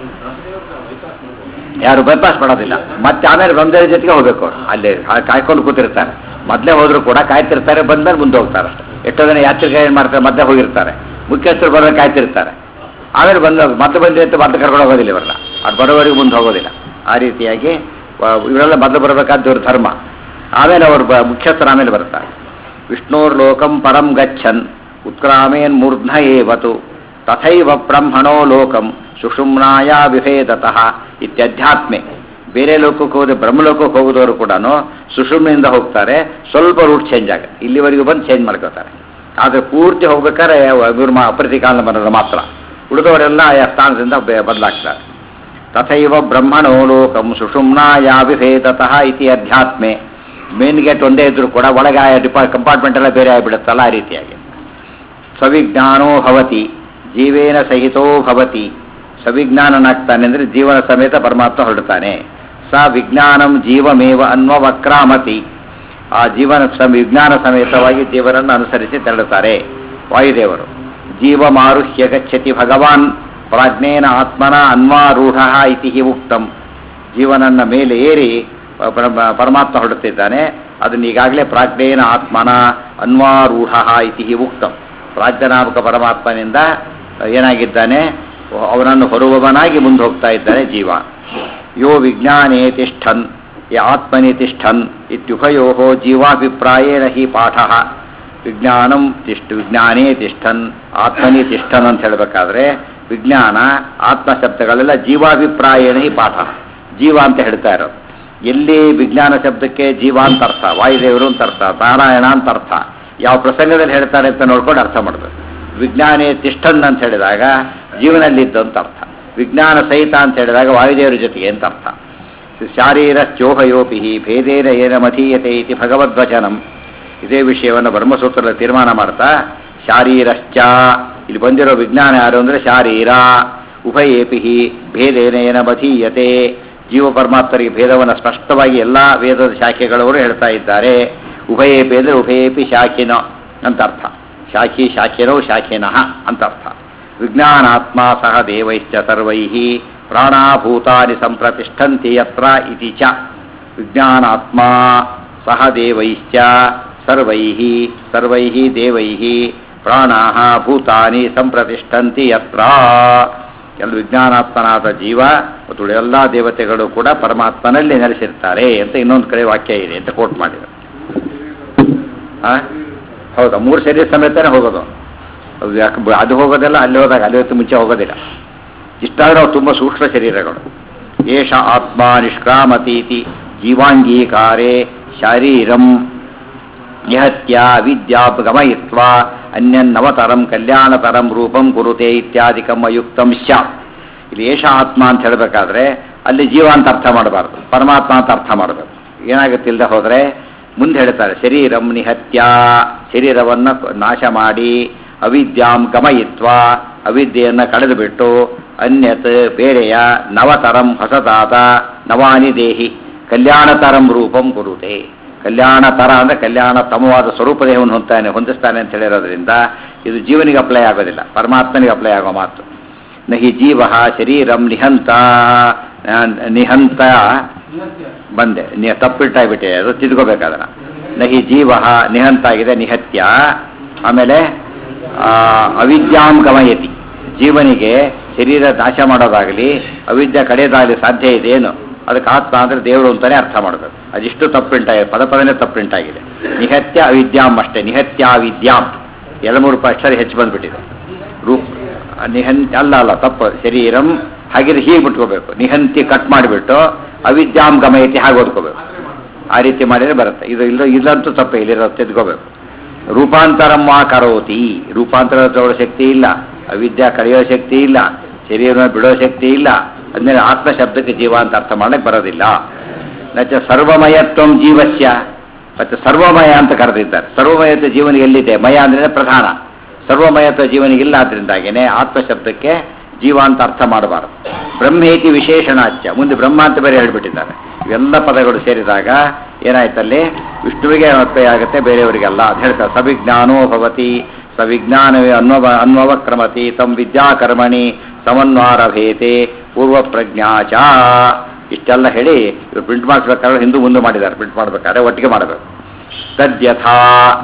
ಯಾರು ಬೈಪಾಸ್ ಮಾಡೋದಿಲ್ಲ ಮತ್ತೆ ಆಮೇಲೆ ಬ್ರಹ್ಮದೇವ್ರ ಜೊತೆಗೆ ಹೋಗ್ಬೇಕು ಅವ್ರು ಅಲ್ಲಿ ಕಾ- ಕಾಯ್ಕೊಂಡು ಕೂತಿರ್ತಾರೆ ಮೊದಲೇ ಹೋದ್ರು ಕೂಡ ಕಾಯ್ತಿರ್ತಾರೆ ಬಂದ್ಮೇಲೆ ಮುಂದೆ ಹೋಗ್ತಾರೆ ಅಷ್ಟೇ ಎಷ್ಟೋ ಜನ ಯಾತ್ರಿಕ ಏನು ಮಾಡ್ತಾರೆ ಮೊದಲೇ ಹೋಗಿರ್ತಾರೆ ಮುಖ್ಯಸ್ಥರು ಬರೋದು ಕಾಯ್ತಿರ್ತಾರೆ ಆಮೇಲೆ ಬಂದು ಮತ್ತೆ ಬಂದ್ರೆ ಅಂತ ಮತ್ತೆ ಕರ್ಕೊಂಡು ಹೋಗೋದಿಲ್ಲ ಇವ್ರನ್ನ ಅದು ಬರೋವರೆಗೂ ಮುಂದೆ ಹೋಗೋದಿಲ್ಲ ಆ ರೀತಿಯಾಗಿ ವ- ಇವರೆಲ್ಲ ಮೊದಲು ಬರಬೇಕಾದ ಇವ್ರ ಧರ್ಮ ಆಮೇಲೆ ಅವರು ಬ ಮುಖ್ಯಸ್ಥರು ಆಮೇಲೆ ಬರ್ತಾರೆ ವಿಷ್ಣೋರ್ ಲೋಕಂ ಪರಂ ಗಚ್ಚನ್ ಉತ್ಕ್ರಾಮೇನ್ ಮೂರ್ಧ್ನ ಏವತು ತಥೈವ ಬ್ರಹ್ಮಣೋ ಲೋಕಂ ಸುಷುಮ್ನಾಯ ವಿಭೇದತಃ ಇತ್ಯಧ್ಯಾತ್ಮೆ ಬೇರೆ ಲೋಕಕ್ಕೆ ಹೋದ ಬ್ರಹ್ಮಲೋಕಕ್ಕೆ ಹೋಗೋದವರು ಕೂಡ ಸುಷುಮ್ನಿಂದ ಹೋಗ್ತಾರೆ ಸ್ವಲ್ಪ ರೂಟ್ ಚೇಂಜ್ ಆಗುತ್ತೆ ಇಲ್ಲಿವರೆಗೂ ಬಂದು ಚೇಂಜ್ ಮಾಡ್ಕೋತಾರೆ ಆದರೆ ಪೂರ್ತಿ ಹೋಗ್ಬೇಕಾದ್ರೆ ಇವ್ರ ಮಾ ಅಪ್ರತಿಕಾಲ ಬರೋದು ಮಾತ್ರ ಉಳಿದವರೆಲ್ಲ ಆಯಾ ಸ್ಥಾನದಿಂದ ಬೆ- ಬದಲಾಗ್ತಾರೆ ತಥೈವ ಬ್ರಹ್ಮಣೋ ಲೋಕಂ ಸುಷುಮ್ನಾಯ ವಿಭೇದತಃ ಇತಿ ಅಧ್ಯಾತ್ಮೆ ಮೇನ್ ಗೇಟ್ ಒಂದೇ ಇದ್ರೂ ಕೂಡ ಒಳಗೆ ಆಯಾ ಡಿಪಾ ಕಂಪಾರ್ಟ್ಮೆಂಟ್ ಎಲ್ಲ ಬೇರೆ ಆಗಿಬಿಡುತ್ತಲ್ಲ ಆ ರೀತಿಯಾಗಿ ಸವಿಜ್ಞಾನೋ ಭವತಿ ಜೀವೇನ ಸಹಿತೋ ಭವತಿ ಸವಿಜ್ಞಾನನಾಗ್ತಾನೆ ಅಂದರೆ ಜೀವನ ಸಮೇತ ಪರಮಾತ್ಮ ಹೊರಡ್ತಾನೆ ಸ ವಿಜ್ಞಾನಂ ಜೀವಮೇವ ಅನ್ವವಕ್ರಾಮತಿ ಆ ಜೀವನ ಸಮ ವಿಜ್ಞಾನ ಸಮೇತವಾಗಿ ಜೀವನನ್ನು ಅನುಸರಿಸಿ ತೆರಳುತ್ತಾರೆ ವಾಯುದೇವರು ಜೀವಮಾರುಹ್ಯ ಗಚ್ಚತಿ ಭಗವಾನ್ ಪ್ರಾಜ್ಞೇನ ಆತ್ಮನ ಅನ್ವಾರೂಢ ಇತಿ ಹಿ ಉಕ್ತಂ ಜೀವನನ್ನ ಮೇಲೆ ಏರಿ ಪ- ಪರಮ- ಪರಮಾತ್ಮ ಹೊರಡುತ್ತಿದ್ದಾನೆ ಅದನ್ನ ಈಗಾಗಲೇ ಪ್ರಾಜ್ಞೇನ ಆತ್ಮನ ಅನ್ವಾರೂಢ ಇತಿ ಹಿ ಉಕ್ತಂ ಪ್ರಾಜ್ಞನಾಮಕ ಪರಮಾತ್ಮನಿಂದ ಏನಾಗಿದ್ದಾನೆ ಅವನನ್ನು ಹೊರುವವನಾಗಿ ಮುಂದೆ ಹೋಗ್ತಾ ಇದ್ದಾನೆ ಜೀವ ಯೋ ವಿಜ್ಞಾನೇ ತಿಷ್ಠನ್ ಯ ಆತ್ಮನಿ ತಿಷ್ಠನ್ ಇತ್ಯುಭಯೋ ಜೀವಾಭಿಪ್ರಾಯೇಣ ಹಿ ಪಾಠ ವಿಜ್ಞಾನಂ ತಿಷ್ಠ ವಿಜ್ಞಾನೇ ತಿಷ್ಠನ್ ಆತ್ಮನಿ ತಿಷ್ಠನ್ ಅಂತ ಹೇಳಬೇಕಾದ್ರೆ ವಿಜ್ಞಾನ ಆತ್ಮ ಶಬ್ದಗಳೆಲ್ಲ ಜೀವಾಭಿಪ್ರಾಯೇಣ ಹಿ ಪಾಠ ಜೀವ ಅಂತ ಹೇಳ್ತಾ ಇರೋದು ಎಲ್ಲಿ ವಿಜ್ಞಾನ ಶಬ್ದಕ್ಕೆ ಜೀವ ಅಂತ ಅರ್ಥ ವಾಯುದೇವರು ಅಂತ ಅರ್ಥ ನಾರಾಯಣ ಅಂತ ಅರ್ಥ ಯಾವ ಪ್ರಸಂಗದಲ್ಲಿ ಹೇಳ್ತಾರೆ ಅಂತ ನೋಡ್ಕೊಂಡು ಅರ್ಥ ಮಾಡಬೇಕು ವಿಜ್ಞಾನೇ ತಿಷ್ಠನ್ ಅಂತ ಹೇಳಿದಾಗ ಜೀವನಲ್ಲಿದ್ದು ಅಂತ ಅರ್ಥ ವಿಜ್ಞಾನ ಸಹಿತ ಅಂತ ಹೇಳಿದಾಗ ವಾಯುದೇವರ ಜೊತೆಗೆ ಅಂತ ಅರ್ಥ ಶಾರೀರಶ್ಚೋಭಯೋಪಿ ಭೇದೇನ ಏನ ಮಧೀಯತೆ ಇತಿ ಭಗವದ್ವಚನಂ ಇದೇ ವಿಷಯವನ್ನು ಬ್ರಹ್ಮಸೂತ್ರದ ತೀರ್ಮಾನ ಮಾಡ್ತಾ ಶಾರೀರಶ್ಚ ಇಲ್ಲಿ ಬಂದಿರೋ ವಿಜ್ಞಾನ ಯಾರು ಅಂದರೆ ಶಾರೀರ ಉಭಯೇಪಿ ಭೇದೇನ ಏನ ಮಧೀಯತೆ ಜೀವ ಪರಮಾತ್ಮರಿಗೆ ಭೇದವನ್ನು ಸ್ಪಷ್ಟವಾಗಿ ಎಲ್ಲ ವೇದದ ಶಾಖೆಗಳವರು ಹೇಳ್ತಾ ಇದ್ದಾರೆ ಉಭಯೇಪಿ ಅಂದರೆ ಉಭಯೇಪಿ ಶಾಖಿನ ಅಂತ ಅರ್ಥ ಶಾಖಿ ಶಾಖಿನೋ ಶಾಖಿನಃ ಅಂತ ಅರ್ಥ ವಿಜ್ಞಾನಾತ್ಮ ಸಹ ದೇವೈಶ್ಚ ಸರ್ವೈ ಪ್ರಾಣಾಭೂತಾನಿ ಸಂಪ್ರತಿಷ್ಠಂತಿ ಯತ್ರ ಇತಿ ಚ ವಿಜ್ಞಾನಾತ್ಮ ಸಹ ದೇವೈಶ್ಚ ಸರ್ವೈ ಸರ್ವೈ ದೇವೈ ಪ್ರಾಣಾ ಭೂತಾನಿ ಸಂಪ್ರತಿಷ್ಠಂತಿ ಯತ್ರ ಎಲ್ಲ ವಿಜ್ಞಾನಾತ್ಮನಾದ ಜೀವ ಮತ್ತು ಎಲ್ಲ ದೇವತೆಗಳು ಕೂಡ ಪರಮಾತ್ಮನಲ್ಲಿ ನೆಲೆಸಿರ್ತಾರೆ ಅಂತ ಇನ್ನೊಂದು ಕಡೆ ವಾಕ್ಯ ಇದೆ ಅಂತ ಕೋಟ್ ಮಾಡಿದರು ಆ? ಹೌದಾ ಮೂರು ಶರೀರ ಸಮೇತನೇ ಹೋಗೋದು ಅದು ಯಾಕೆ ಬ- ಅದು ಹೋಗೋದಿಲ್ಲ ಅಲ್ಲಿ ಹೋದಾಗ ಅಲ್ಲಿ ಹೊತ್ತು ಮುಂಚೆ ಹೋಗೋದಿಲ್ಲ ಇಷ್ಟಾದ್ರೆ ಅವು ತುಂಬ ಸೂಕ್ಷ್ಮ ಶರೀರಗಳು ಏಷ ಆತ್ಮ ನಿಷ್ಕ್ರಾಮತೀತಿ ಜೀವಾಂಗೀಕಾರೇ ಶಾರೀರಂ ನಿಹತ್ಯ ವಿದ್ಯಾ ಗಮಯಿತ್ವ ಅನ್ಯನ್ನವತರಂ ಕಲ್ಯಾಣತರಂ ರೂಪಂ ಕುರುತೆ ಇತ್ಯಾದಿಕಂ ಅಯುಕ್ತಂ ಸ್ಯಾತ್ ಇಲ್ಲಿ ಏಷ ಆತ್ಮ ಅಂತ ಹೇಳಬೇಕಾದ್ರೆ ಅಲ್ಲಿ ಜೀವ ಅಂತ ಅರ್ಥ ಮಾಡಬಾರ್ದು ಪರಮಾತ್ಮ ಅಂತ ಅರ್ಥ ಮಾಡಬೇಕು ಏನಾಗುತ್ತೆ ಇಲ್ಲದೆ ಹೋದರೆ ಮುಂದೆ ಹೇಳ್ತಾರೆ ಶರೀರಂ ನಿಹತ್ಯ ಶರೀರವನ್ನು ನಾಶ ಮಾಡಿ ಅವಿದ್ಯಾಂ ಗಮಯಿತ್ವ ಅವಿದ್ಯೆಯನ್ನು ಕಳೆದು ಬಿಟ್ಟು ಅನ್ಯತ್ ಬೇರೆಯ ನವತರಂ ಹೊಸದಾದ ನವಾನಿ ದೇಹಿ ಕಲ್ಯಾಣತರಂ ರೂಪಂ ಕುರುತೆ ಕಲ್ಯಾಣ ತರ ಅಂದ್ರೆ ಕಲ್ಯಾಣ ತಮವಾದ ಸ್ವರೂಪ ದೇಹವನ್ನು ಹೊಂದ್ತಾನೆ ಹೊಂದಿಸ್ತಾನೆ ಅಂತ ಹೇಳಿರೋದ್ರಿಂದ ಇದು ಜೀವನಿಗೆ ಅಪ್ಲೈ ಆಗೋದಿಲ್ಲ ಪರಮಾತ್ಮನಿಗೆ ಅಪ್ಲೈ ಆಗೋ ಮಾತು ನಹಿ ಜೀವ ಶರೀರಂ ನಿಹಂತ ಆ, ನಿಹಂತ ಬಂದೆ ನೀ ತಪ್ಪಿಟ್ಟಾಗ್ಬಿಟ್ಟೆ ಅದು ತಿದ್ಕೋಬೇಕಾದನ್ನ ನಹಿ ಜೀವ ನಿಹಂತ ಆಗಿದೆ ನಿಹತ್ಯ ಆಮೇಲೆ ಆ, ಅವಿದ್ಯಾಂ ಗಮಯತಿ ಜೀವನಿಗೆ ಶರೀರ ನಾಶ ಮಾಡೋದಾಗಲಿ ಅವಿದ್ಯೆ ಕಡೆಯದಾಗಲಿ ಸಾಧ್ಯ ಇದೆ ಏನು ಅದಕ್ಕೆ ಆತ್ಮ ಅಂದರೆ ದೇವರು ಅಂತಾನೆ ಅರ್ಥ ಮಾಡಬೇಕು ಅದಿಷ್ಟು ತಪ್ಪುಂಟಾಗಿದೆ ಪದ ಪದನೇ ತಪ್ಪುಂಟಾಗಿದೆ ನಿಹತ್ಯ ಅವಿದ್ಯಾಂ ಅಷ್ಟೇ ನಿಹತ್ಯ ಅವಿದ್ಯಾಂ ಎರಡು ಮೂರು ರೂಪಾಯಿ ಅಕ್ಷರ ಹೆಚ್ಚು ಬಂದ್ಬಿಟ್ಟಿದೆ ರೂಪ್ ನಿಹಂತ್ ಅಲ್ಲ ಅಲ್ಲ ತಪ್ಪು ಶರೀರಂ ಹಾಗಿದ್ರೆ ಹೀಗೆ ಬಿಟ್ಕೋಬೇಕು ನಿಹಂತಿ ಕಟ್ ಮಾಡಿಬಿಟ್ಟು ಅವಿದ್ಯಾಂ ಗಮಯತಿ ಹಾಗೆ ಓದ್ಕೋಬೇಕು ಆ ರೀತಿ ಮಾಡಿದ್ರೆ ಬರುತ್ತೆ ಇದು ಇಲ್ಲ ಇಲ್ಲಂತೂ ತಪ್ಪೇ ಇಲ್ಲಿರೋ ತೆಗೆದುಕೋಬೇಕು ರೂಪಾಂತರಂ ವಾ ಕರೋತಿ ರೂಪಾಂತರ ತಗೊಳ್ಳೋ ಶಕ್ತಿ ಇಲ್ಲ ಅವಿದ್ಯಾ ಕಳೆಯೋ ಶಕ್ತಿ ಇಲ್ಲ ಶರೀರವನ್ನು ಬಿಡೋ ಶಕ್ತಿ ಇಲ್ಲ ಅದ್ಮೇಲೆ ಆತ್ಮ ಶಬ್ದಕ್ಕೆ ಜೀವ ಅಂತ ಅರ್ಥ ಮಾಡಕ್ಕೆ ಬರೋದಿಲ್ಲ ನಚ ಸರ್ವಮಯತ್ವಂ ಜೀವಸ್ಯ ಮತ್ತೆ ಸರ್ವಮಯ ಅಂತ ಕರೆದಿದ್ದಾರೆ ಸರ್ವಮಯತ್ವ ಜೀವನಿಗೆ ಎಲ್ಲಿದೆ ಮಯ ಅಂದ್ರೆ ಪ್ರಧಾನ ಸರ್ವಮಯತ್ವ ಜೀವನಿಗಿಲ್ಲ ಆದ್ರಿಂದಾಗೇನೆ ಆತ್ಮ ಶಬ್ದಕ್ಕೆ ಜೀವ ಅಂತ ಅರ್ಥ ಮಾಡಬಾರದು ಬ್ರಹ್ಮೇತಿ ವಿಶೇಷಣಾಚ್ಯ ಮುಂದೆ ಬ್ರಹ್ಮ ಅಂತ ಬೇರೆ ಹೇಳ್ಬಿಟ್ಟಿದ್ದಾರೆ ಇವೆಲ್ಲ ಪದಗಳು ಸೇರಿದಾಗ ಏನಾಯ್ತಲ್ಲಿ ವಿಷ್ಣುವಿಗೆ ಅನ್ವಯ ಆಗುತ್ತೆ ಬೇರೆಯವರಿಗೆಲ್ಲ ಅಂತ ಹೇಳ್ತಾರೆ ಸವಿಜ್ಞಾನೋ ಭವತಿ ಸವಿಜ್ಞಾನವೇ ಅನ್ವವ ಅನ್ವವ ಕ್ರಮತಿ ತಂ ವಿದ್ಯಾಕರ್ಮಣಿ ಸಮನ್ವಾರಭೇತೆ ಪೂರ್ವ ಪ್ರಜ್ಞಾಚ ಇಷ್ಟೆಲ್ಲ ಹೇಳಿ ಇವ್ರು ಪ್ರಿಂಟ್ ಮಾಡಿಸ್ಬೇಕಾದ್ರೆ ಹಿಂದೂ ಮುಂದೆ ಮಾಡಿದ್ದಾರೆ ಪ್ರಿಂಟ್ ಮಾಡ್ಬೇಕಾದ್ರೆ ಒಟ್ಟಿಗೆ ಮಾಡಬೇಕು ತದ್ಯಥಾ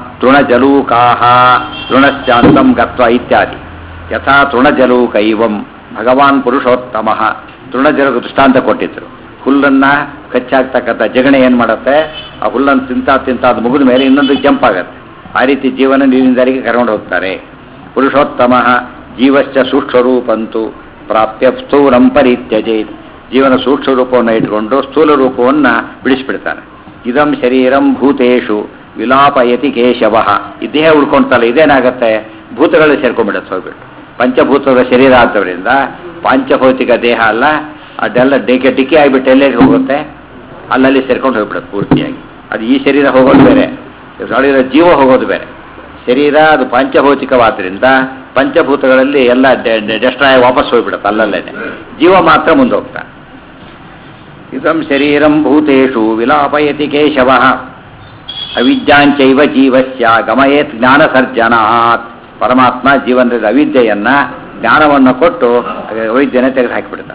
ತೃಣಜಲೂಕಾಹ ತೃಣಶ್ಚಾಂತಂ ಗತ್ವ ಇತ್ಯಾದಿ ಯಥಾ ತೃಣಜಲೂಕೈವಂ ಭಗವಾನ್ ಪುರುಷೋತ್ತಮ ತೃಣಜಲಕ ದೃಷ್ಟಾಂತ ಕೊಟ್ಟಿದ್ರು ಹುಲ್ಲನ್ನ ಕಚ್ಚಾಗ್ತಕ್ಕಂಥ ಜಗಣೆ ಏನು ಮಾಡುತ್ತೆ ಆ ಹುಲ್ಲನ್ನು ತಿಂತ ತಿಂತ ಅದು ಮುಗಿದ ಮೇಲೆ ಇನ್ನೊಂದು ಜಂಪ್ ಆಗುತ್ತೆ ಆ ರೀತಿ ಜೀವನ ನೀರಿನ ದಾರಿಗೆ ಕರ್ಕೊಂಡು ಹೋಗ್ತಾರೆ ಪುರುಷೋತ್ತಮ ಜೀವಶ್ಚ ಸೂಕ್ಷ್ಮರೂಪಂತು ಪ್ರಾಪ್ಯ ಸ್ಥೂಲಂ ಪರಿತ್ಯಜೇತ್ ಜೀವನ ಸೂಕ್ಷ್ಮ ರೂಪವನ್ನು ಇಟ್ಕೊಂಡು ಸ್ಥೂಲ ರೂಪವನ್ನು ಬಿಡಿಸ್ಬಿಡ್ತಾನೆ ಇದಂ ಶರೀರಂ ಭೂತೇಶು ವಿಲಾಪಯತಿ ಕೇಶವ ಈ ದೇಹ ಉಳ್ಕೊಂತಲ್ಲ ಇದೇನಾಗತ್ತೆ ಭೂತಗಳು ಸೇರ್ಕೊಂಡ್ಬಿಡುತ್ತೆ ಹೋಗ್ಬಿಟ್ಟು ಪಂಚಭೂತಗಳ ಶರೀರ ಆದ್ದವರಿಂದ ಪಾಂಚಭೌತಿಕ ದೇಹ ಅಲ್ಲ ಅದೆಲ್ಲ ಡಿಕೆ ಡಿಕೆ ಆಗಿಬಿಟ್ಟು ಎಲ್ಲೇ ಹೋಗುತ್ತೆ ಅಲ್ಲಲ್ಲಿ ಸೇರ್ಕೊಂಡು ಹೋಗ್ಬಿಡುತ್ತೆ ಪೂರ್ತಿಯಾಗಿ ಅದು ಈ ಶರೀರ ಹೋಗೋದು ಬೇರೆ ಶರೀರ ಜೀವ ಹೋಗೋದು ಬೇರೆ ಶರೀರ ಅದು ಪಂಚಭೌತಿಕವಾದ್ರಿಂದ ಪಂಚಭೂತಗಳಲ್ಲಿ ಎಲ್ಲ ಡೆಸ್ಟ್ರಾಯ್ ವಾಪಸ್ ಹೋಗ್ಬಿಡುತ್ತೆ ಅಲ್ಲಲ್ಲೇನೆ ಜೀವ ಮಾತ್ರ ಮುಂದೆ ಹೋಗ್ತಾನೆ ಇದಂ ಶರೀರಂ ಭೂತೇಷು ವಿಲಾಪಯತಿ ಕೇಶವ ಅವಿದ್ಯಾಂಚೈವ ಜೀವಸ್ಯ ಗಮಯೇತ್ ಜ್ಞಾನ ಸರ್ಜನಾತ್ ಪರಮಾತ್ಮ ಜೀವನದ ಅವಿದ್ಯೆಯನ್ನ ಜ್ಞಾನವನ್ನು ಕೊಟ್ಟು ವೈದ್ಯನ ತೆಗೆದು ಹಾಕಿಬಿಡ್ತಾನೆ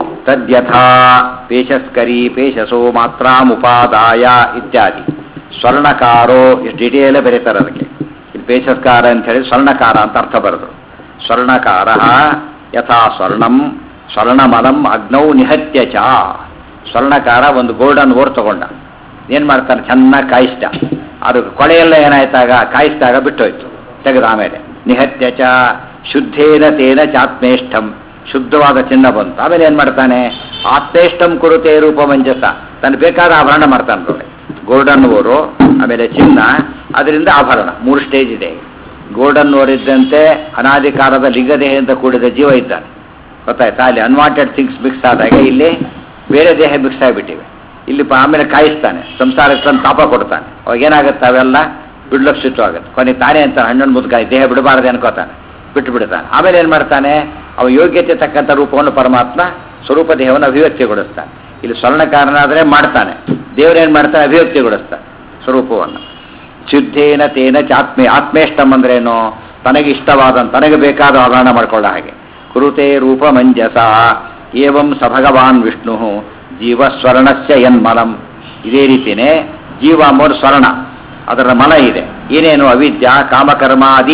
ತದ್ಯಥಾ ಪೇಶಸ್ಕರಿ ಪೇಶಸೋ ಮಾತ್ರಾಮುಪಾದಾಯ ಇತ್ಯಾದಿ ಸ್ವರ್ಣಕಾರೋ ಎಷ್ಟು ಡಿಟೇಲ್ ಬರೀತಾರೆ ಅದಕ್ಕೆ ಇಲ್ಲಿ ಪೇಶಸ್ಕಾರ ಅಂತ ಹೇಳಿ ಸ್ವರ್ಣಕಾರ ಅಂತ ಅರ್ಥ ಬರೆದು ಸ್ವರ್ಣಕಾರ ಯಥಾ ಸ್ವರ್ಣಂ ಸ್ವರ್ಣಮಲಂ ಅಗ್ನೌ ನಿಹತ್ಯ ಚ ಸ್ವರ್ಣಕಾರ ಒಂದು ಗೋಲ್ಡನ್ ಓರ್ ತಗೊಂಡ ಏನು ಮಾಡ್ತಾನೆ ಚೆನ್ನಾಗಿ ಕಾಯಿಸ್ದ ಅದು ಕೊಳೆಯೆಲ್ಲ ಏನಾಯ್ತಾಗ ಕಾಯಿಸಿದಾಗ ಬಿಟ್ಟೋಯ್ತು ತೆಗೆದ ಆಮೇಲೆ ನಿಹತ್ಯ ಚ ಶುದ್ಧೇನ ತೇನ ಚಾತ್ಮೇಷ್ಟಂ ಶುದ್ಧವಾದ ಚಿನ್ನ ಬಂತು ಆಮೇಲೆ ಏನು ಮಾಡ್ತಾನೆ ಆತ್ಮೇಷ್ಟಂ ಕುರುತೆ ರೂಪ ಮಂಜಸ ತನ್ನ ಬೇಕಾದ ಆಭರಣ ಮಾಡ್ತಾನೆ ನೋಡಿ ಗೋಲ್ಡನ್ ಓರು ಆಮೇಲೆ ಚಿನ್ನ ಅದರಿಂದ ಆಭರಣ ಮೂರು ಸ್ಟೇಜ್ ಇದೆ ಗೋಲ್ಡನ್ ಓರ್ ಇದ್ದಂತೆ ಅನಾದಿ ಕಾಲದ ಲಿಂಗದೇಹದಿಂದ ಕೂಡಿದ ಜೀವ ಇದ್ದಾನೆ ಗೊತ್ತಾಯ್ತಾ ಅಲ್ಲಿ ಅನ್ವಾಂಟೆಡ್ ಥಿಂಗ್ಸ್ ಮಿಕ್ಸ್ ಆದಾಗ ಇಲ್ಲಿ ಬೇರೆ ದೇಹ ಮಿಕ್ಸ್ ಆಗಿಬಿಟ್ಟಿವೆ ಇಲ್ಲಿ ಪ- ಆಮೇಲೆ ಕಾಯಿಸ್ತಾನೆ ಸಂಸಾರಕ್ಕೆ ತಂದು ತಾಪ ಕೊಡ್ತಾನೆ ಅವಾಗ ಏನಾಗುತ್ತೆ ಅವೆಲ್ಲ ಬಿಡ್ಲಕ್ಷಿತ್ವ ಆಗುತ್ತೆ ಕೊನೆಗೆ ತಾನೇ ಅಂತ ಹಣ್ಣನ್ನು ಮುದ್ಕಾಯಿ ದೇಹ ಬಿಡಬಾರದೆ ಅನ್ಕೋತಾನೆ ಬಿಟ್ಟು ಬಿಡ್ತಾನೆ ಆಮೇಲೆ ಏನು ಮಾಡ್ತಾನೆ ಅವ ಯೋಗ್ಯತೆ ತಕ್ಕಂಥ ರೂಪವನ್ನು ಪರಮಾತ್ಮ ಸ್ವರೂಪ ದೇಹವನ್ನು ಅಭಿವ್ಯಕ್ತಿಗೊಳಿಸ್ತಾನೆ ಇಲ್ಲಿ ಸ್ವರ್ಣಕಾರನಾದರೆ ಮಾಡ್ತಾನೆ ದೇವರೇನು ಮಾಡ್ತಾನೆ ಅಭಿವ್ಯಕ್ತಿಗೊಳಿಸ್ತಾನೆ ಸ್ವರೂಪವನ್ನು ಶುದ್ಧೇನ ತೇನ ಚಾತ್ಮೆ ಆತ್ಮೇಷ್ಟಂ ಅಂದ್ರೇನು ತನಗೆ ಇಷ್ಟವಾದ ತನಗೆ ಬೇಕಾದ ಆಭರಣ ಮಾಡ್ಕೊಳ್ಳೋ ಹಾಗೆ ಕುರುತೆ ರೂಪ ಮಂಜಸ ಏವಂ ಸ ಭಗವಾನ್ ವಿಷ್ಣು ಜೀವಸ್ವರ್ಣಸ್ಯ ಯನ್ಮಲಂ ಇದೇ ರೀತಿನೇ ಜೀವ ಅಂಬೋರು ಸ್ವರ್ಣ ಅದರ ಮಲ ಇದೆ ಏನೇನು ಅವಿದ್ಯಾ ಕಾಮಕರ್ಮಾದಿ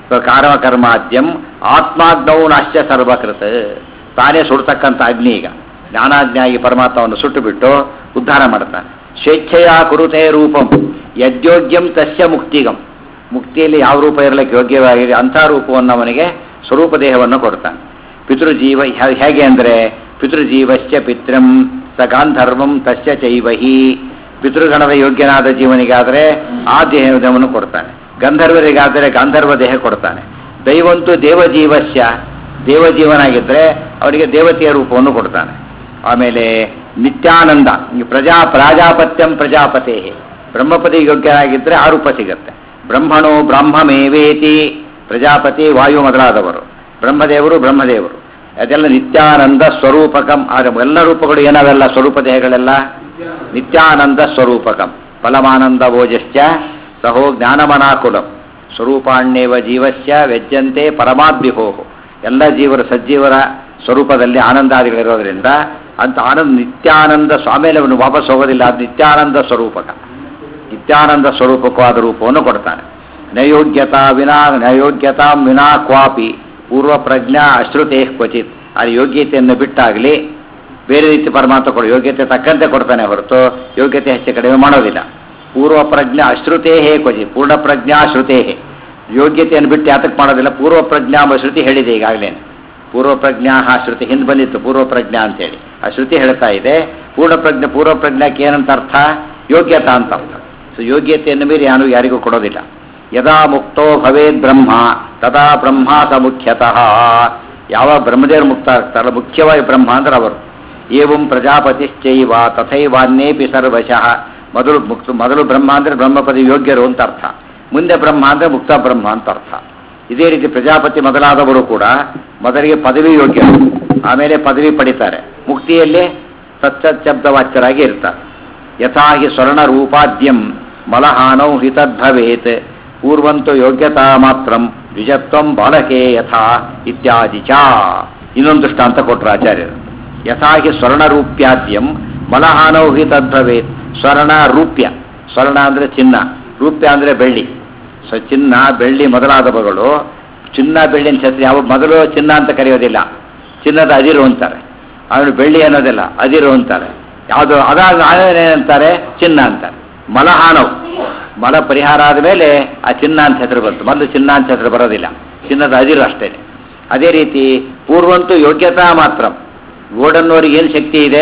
ಕಾಮಕರ್ಮಾದ್ಯಂ ಆತ್ಮಾಗ್ನೌ ನಾಶ್ಯ ಸರ್ವಕೃತ ತಾನೇ ಸುಡ್ತಕ್ಕಂಥ ಅಗ್ನಿ ಈಗ ಜ್ಞಾನಾಜ್ಞಾಗಿ ಪರಮಾತ್ಮವನ್ನು ಸುಟ್ಟು ಬಿಟ್ಟು ಉದ್ಧಾರ ಮಾಡ್ತಾನೆ ಸ್ವೇಚ್ಛೆಯ ಕುರುತೆ ರೂಪಂ ಯದ್ಯೋಗ್ಯಂ ತಸ್ಯ ಮುಕ್ತಿಗಂ ಮುಕ್ತಿಯಲ್ಲಿ ಯಾವ ರೂಪ ಇರಲಿಕ್ಕೆ ಯೋಗ್ಯವಾಗಿದೆ ಅಂಥ ರೂಪವನ್ನು ಅವನಿಗೆ ಸ್ವರೂಪ ದೇಹವನ್ನು ಕೊಡ್ತಾನೆ ಪಿತೃಜೀವ ಹ್ಯಾ- ಹೇಗೆ ಅಂದರೆ ಪಿತೃಜೀವಶ್ಚ ಪಿತೃಂ ಸ ಗಾಂಧರ್ವಂ ತಸ್ಯ ಚೈವಹಿ ಪಿತೃಗಣದ ಯೋಗ್ಯನಾದ ಜೀವನಿಗಾದರೆ ಆ ದೇಹವನ್ನು ಕೊಡ್ತಾನೆ ಗಂಧರ್ವರಿಗಾದರೆ ಗಾಂಧರ್ವ ದೇಹ ಕೊಡ್ತಾನೆ ದೈವಂತು ದೇವಜೀವಸ್ಯ ದೇವಜೀವನಾಗಿದ್ದರೆ ಅವನಿಗೆ ದೇವತೆಯ ರೂಪವನ್ನು ಕೊಡ್ತಾನೆ ಆಮೇಲೆ ನಿತ್ಯಾನಂದ ಈ ಪ್ರಜಾ ಪ್ರಾಜಾಪತ್ಯಂ ಪ್ರಜಾಪತೆ ಬ್ರಹ್ಮಪತಿ ಯೋಗ್ಯನಾಗಿದ್ದರೆ ಆ ರೂಪ ಸಿಗತ್ತೆ ಬ್ರಹ್ಮಣೋ ಬ್ರಹ್ಮಮೇವೇತಿ ಪ್ರಜಾಪತಿ ವಾಯು ಮೊದಲಾದವರು ಬ್ರಹ್ಮದೇವರು ಬ್ರಹ್ಮದೇವರು ಅದೆಲ್ಲ ನಿತ್ಯಾನಂದ ಸ್ವರೂಪಕಂ ಆದ್ರೆ ಎಲ್ಲ ರೂಪಗಳು ಏನವೆಲ್ಲ ಸ್ವರೂಪ ದೇಹಗಳೆಲ್ಲ ನಿತ್ಯಾನಂದ ಸ್ವರೂಪಕಂ ಫಲಮಾನಂದ ಓಜಶ್ಚ ಸಹೋ ಜ್ಞಾನಮನಾಕುಲಂ ಸ್ವರೂಪಾಣ್ಯೇವ ಜೀವಸ್ಯ ವ್ಯಜ್ಯಂತೆ ಪರಮಾದ್ವಿಹೋ ಎಲ್ಲ ಜೀವರ ಸಜ್ಜೀವರ ಸ್ವರೂಪದಲ್ಲಿ ಆನಂದಾದಿಗಳಿರೋದ್ರಿಂದ ಅಂತ ಆನಂದ ನಿತ್ಯಾನಂದ ಸ್ವಾಮಿಯಲ್ಲಿ ಅವನು ವಾಪಸ್ ಹೋಗೋದಿಲ್ಲ ಅದು ನಿತ್ಯಾನಂದ ಸ್ವರೂಪಕ ನಿತ್ಯಾನಂದ ಸ್ವರೂಪಕವಾದ ರೂಪವನ್ನು ಕೊಡ್ತಾನೆ ನಯೋಗ್ಯತಾ ವಿನಾ ನಯೋಗ್ಯತಾ ವಿನಾ ಕ್ವಾಪಿ ಪೂರ್ವ ಪ್ರಜ್ಞಾ ಅಶ್ರುತೇ ಕ್ವಚಿತ್ ಅದು ಯೋಗ್ಯತೆಯನ್ನು ಬಿಟ್ಟಾಗಲಿ ಬೇರೆ ರೀತಿ ಪರಮಾತ್ಮ ಕೊಡು ಯೋಗ್ಯತೆ ತಕ್ಕಂತೆ ಕೊಡ್ತಾನೆ ಹೊರತು ಯೋಗ್ಯತೆ ಹೆಚ್ಚು ಕಡಿಮೆ ಮಾಡೋದಿಲ್ಲ ಪೂರ್ವ ಪ್ರಜ್ಞಾ ಅಶ್ರುತೇ ಕ್ವಚಿತ್ ಪೂರ್ಣ ಪ್ರಜ್ಞಾ ಶ್ರುತೇ ಯೋಗ್ಯತೆಯನ್ನು ಬಿಟ್ಟು ಯಾತಕ್ಕೆ ಮಾಡೋದಿಲ್ಲ ಪೂರ್ವ ಪ್ರಜ್ಞಾ ಎಂಬ ಶ್ರುತಿ ಹೇಳಿದೆ ಈಗಾಗಲೇ ಪೂರ್ವ ಪ್ರಜ್ಞಾ ಶ್ರುತಿ ಹಿಂದೆ ಬಂದಿತ್ತು ಪೂರ್ವ ಪ್ರಜ್ಞಾ ಅಂತೇಳಿ ಆ ಶ್ರುತಿ ಹೇಳ್ತಾ ಇದೆ ಪೂರ್ಣ ಪ್ರಜ್ಞೆ ಪೂರ್ವ ಪ್ರಜ್ಞಾಕ್ಕೆ ಏನಂತ ಅರ್ಥ ಯೋಗ್ಯತಾ ಅಂತ ಅರ್ಥ ಸೊ ಯೋಗ್ಯತೆಯನ್ನು ಮೀರಿ ಯಾರು ಯಾರಿಗೂ ಕೊಡೋದಿಲ್ಲ ಯದಾ ಮುಕ್ತೋ ಭವೇದ್ ಬ್ರಹ್ಮ ತದಾ ಬ್ರಹ್ಮ ಸ ಮುಖ್ಯತಃ ಯಾವ ಬ್ರಹ್ಮದೇವರು ಮುಕ್ತ ಆಗ್ತಾರಲ್ಲ ಮುಖ್ಯವಾಗಿ ಬ್ರಹ್ಮ ಅಂದ್ರೆ ಅವರು ಏವಂ ಪ್ರಜಾಪತಿಶ್ಚೈವ ತಥೈವಾನ್ಯೇಪಿ ಸರ್ವಶಃ ಮೊದಲು ಮುಕ್ತ ಮೊದಲು ಬ್ರಹ್ಮ ಅಂದ್ರೆ ಬ್ರಹ್ಮಪದಿ ಯೋಗ್ಯರು ಅಂತ ಅರ್ಥ ಮುಂದೆ ಬ್ರಹ್ಮ ಅಂದ್ರೆ ಮುಕ್ತ ಬ್ರಹ್ಮ ಅಂತ ಅರ್ಥ ಇದೇ ರೀತಿ ಪ್ರಜಾಪತಿ ಮೊದಲಾದವರು ಕೂಡ ಮೊದಲಿಗೆ ಪದವಿ ಯೋಗ್ಯರು ಆಮೇಲೆ ಪದವಿ ಪಡಿತಾರೆ ಮುಕ್ತಿಯಲ್ಲಿ ಸತ್ಸಬ್ದವಾಚ್ಯರಾಗಿ ಇರ್ತಾರೆ ಯಥಾ ಹಿ ಸ್ವರ್ಣ ರೂಪಾದ್ಯಂ ಮಲಹಾನೌ ಹಿತದ್ಭವೇತ್ ಪೂರ್ವಂತು ಯೋಗ್ಯತಾ ಮಾತ್ರಂ ದ್ವಿಜತ್ವಂ ಬಾಲಕೆ ಯಥಾ ಇತ್ಯಾದಿ ಚ ಇನ್ನೊಂದು ದೃಷ್ಟಾಂತ ಕೊಟ್ಟರು ಆಚಾರ್ಯರು ಯಥಾ ಹಿ ಸ್ವರ್ಣರೂಪ್ಯಾದ್ಯಂ ಮಲಹಾನೌ ಹಿತದ್ಭವೇತ್ ಸ್ವರ್ಣ ರೂಪ್ಯ ಸ್ವರ್ಣ ಅಂದರೆ ಚಿನ್ನ ರೂಪ್ಯ ಅಂದರೆ ಬೆಳ್ಳಿ ಸೊ ಚಿನ್ನ ಬೆಳ್ಳಿ ಮೊದಲಾದವುಗಳು ಚಿನ್ನ ಬೆಳ್ಳಿ ಅಂತ ಹೆಸರು ಯಾವ ಮೊದಲು ಚಿನ್ನ ಅಂತ ಕರೆಯೋದಿಲ್ಲ ಚಿನ್ನದ ಅದಿರು ಅಂತಾರೆ ಆಮೇಲೆ ಬೆಳ್ಳಿ ಅನ್ನೋದಿಲ್ಲ ಅದಿರು ಅಂತಾರೆ ಯಾವುದು ಅದಾದ ಆಮೇಲೆ ಏನಂತಾರೆ ಚಿನ್ನ ಅಂತಾರೆ ಮಲಹಾನವು ಮಲ ಪರಿಹಾರ ಆದಮೇಲೆ ಆ ಚಿನ್ನ ಅಂತ ಹೆಸರು ಬಂತು ಮೊದಲು ಚಿನ್ನ ಅಂತ ಹೆಸರು ಬರೋದಿಲ್ಲ ಚಿನ್ನದ ಅದಿರು ಅಷ್ಟೇ ಅದೇ ರೀತಿ ಪೂರ್ವಂತೂ ಯೋಗ್ಯತಾ ಮಾತ್ರ ಗೋಡನ್ನೋರಿಗೆ ಏನು ಶಕ್ತಿ ಇದೆ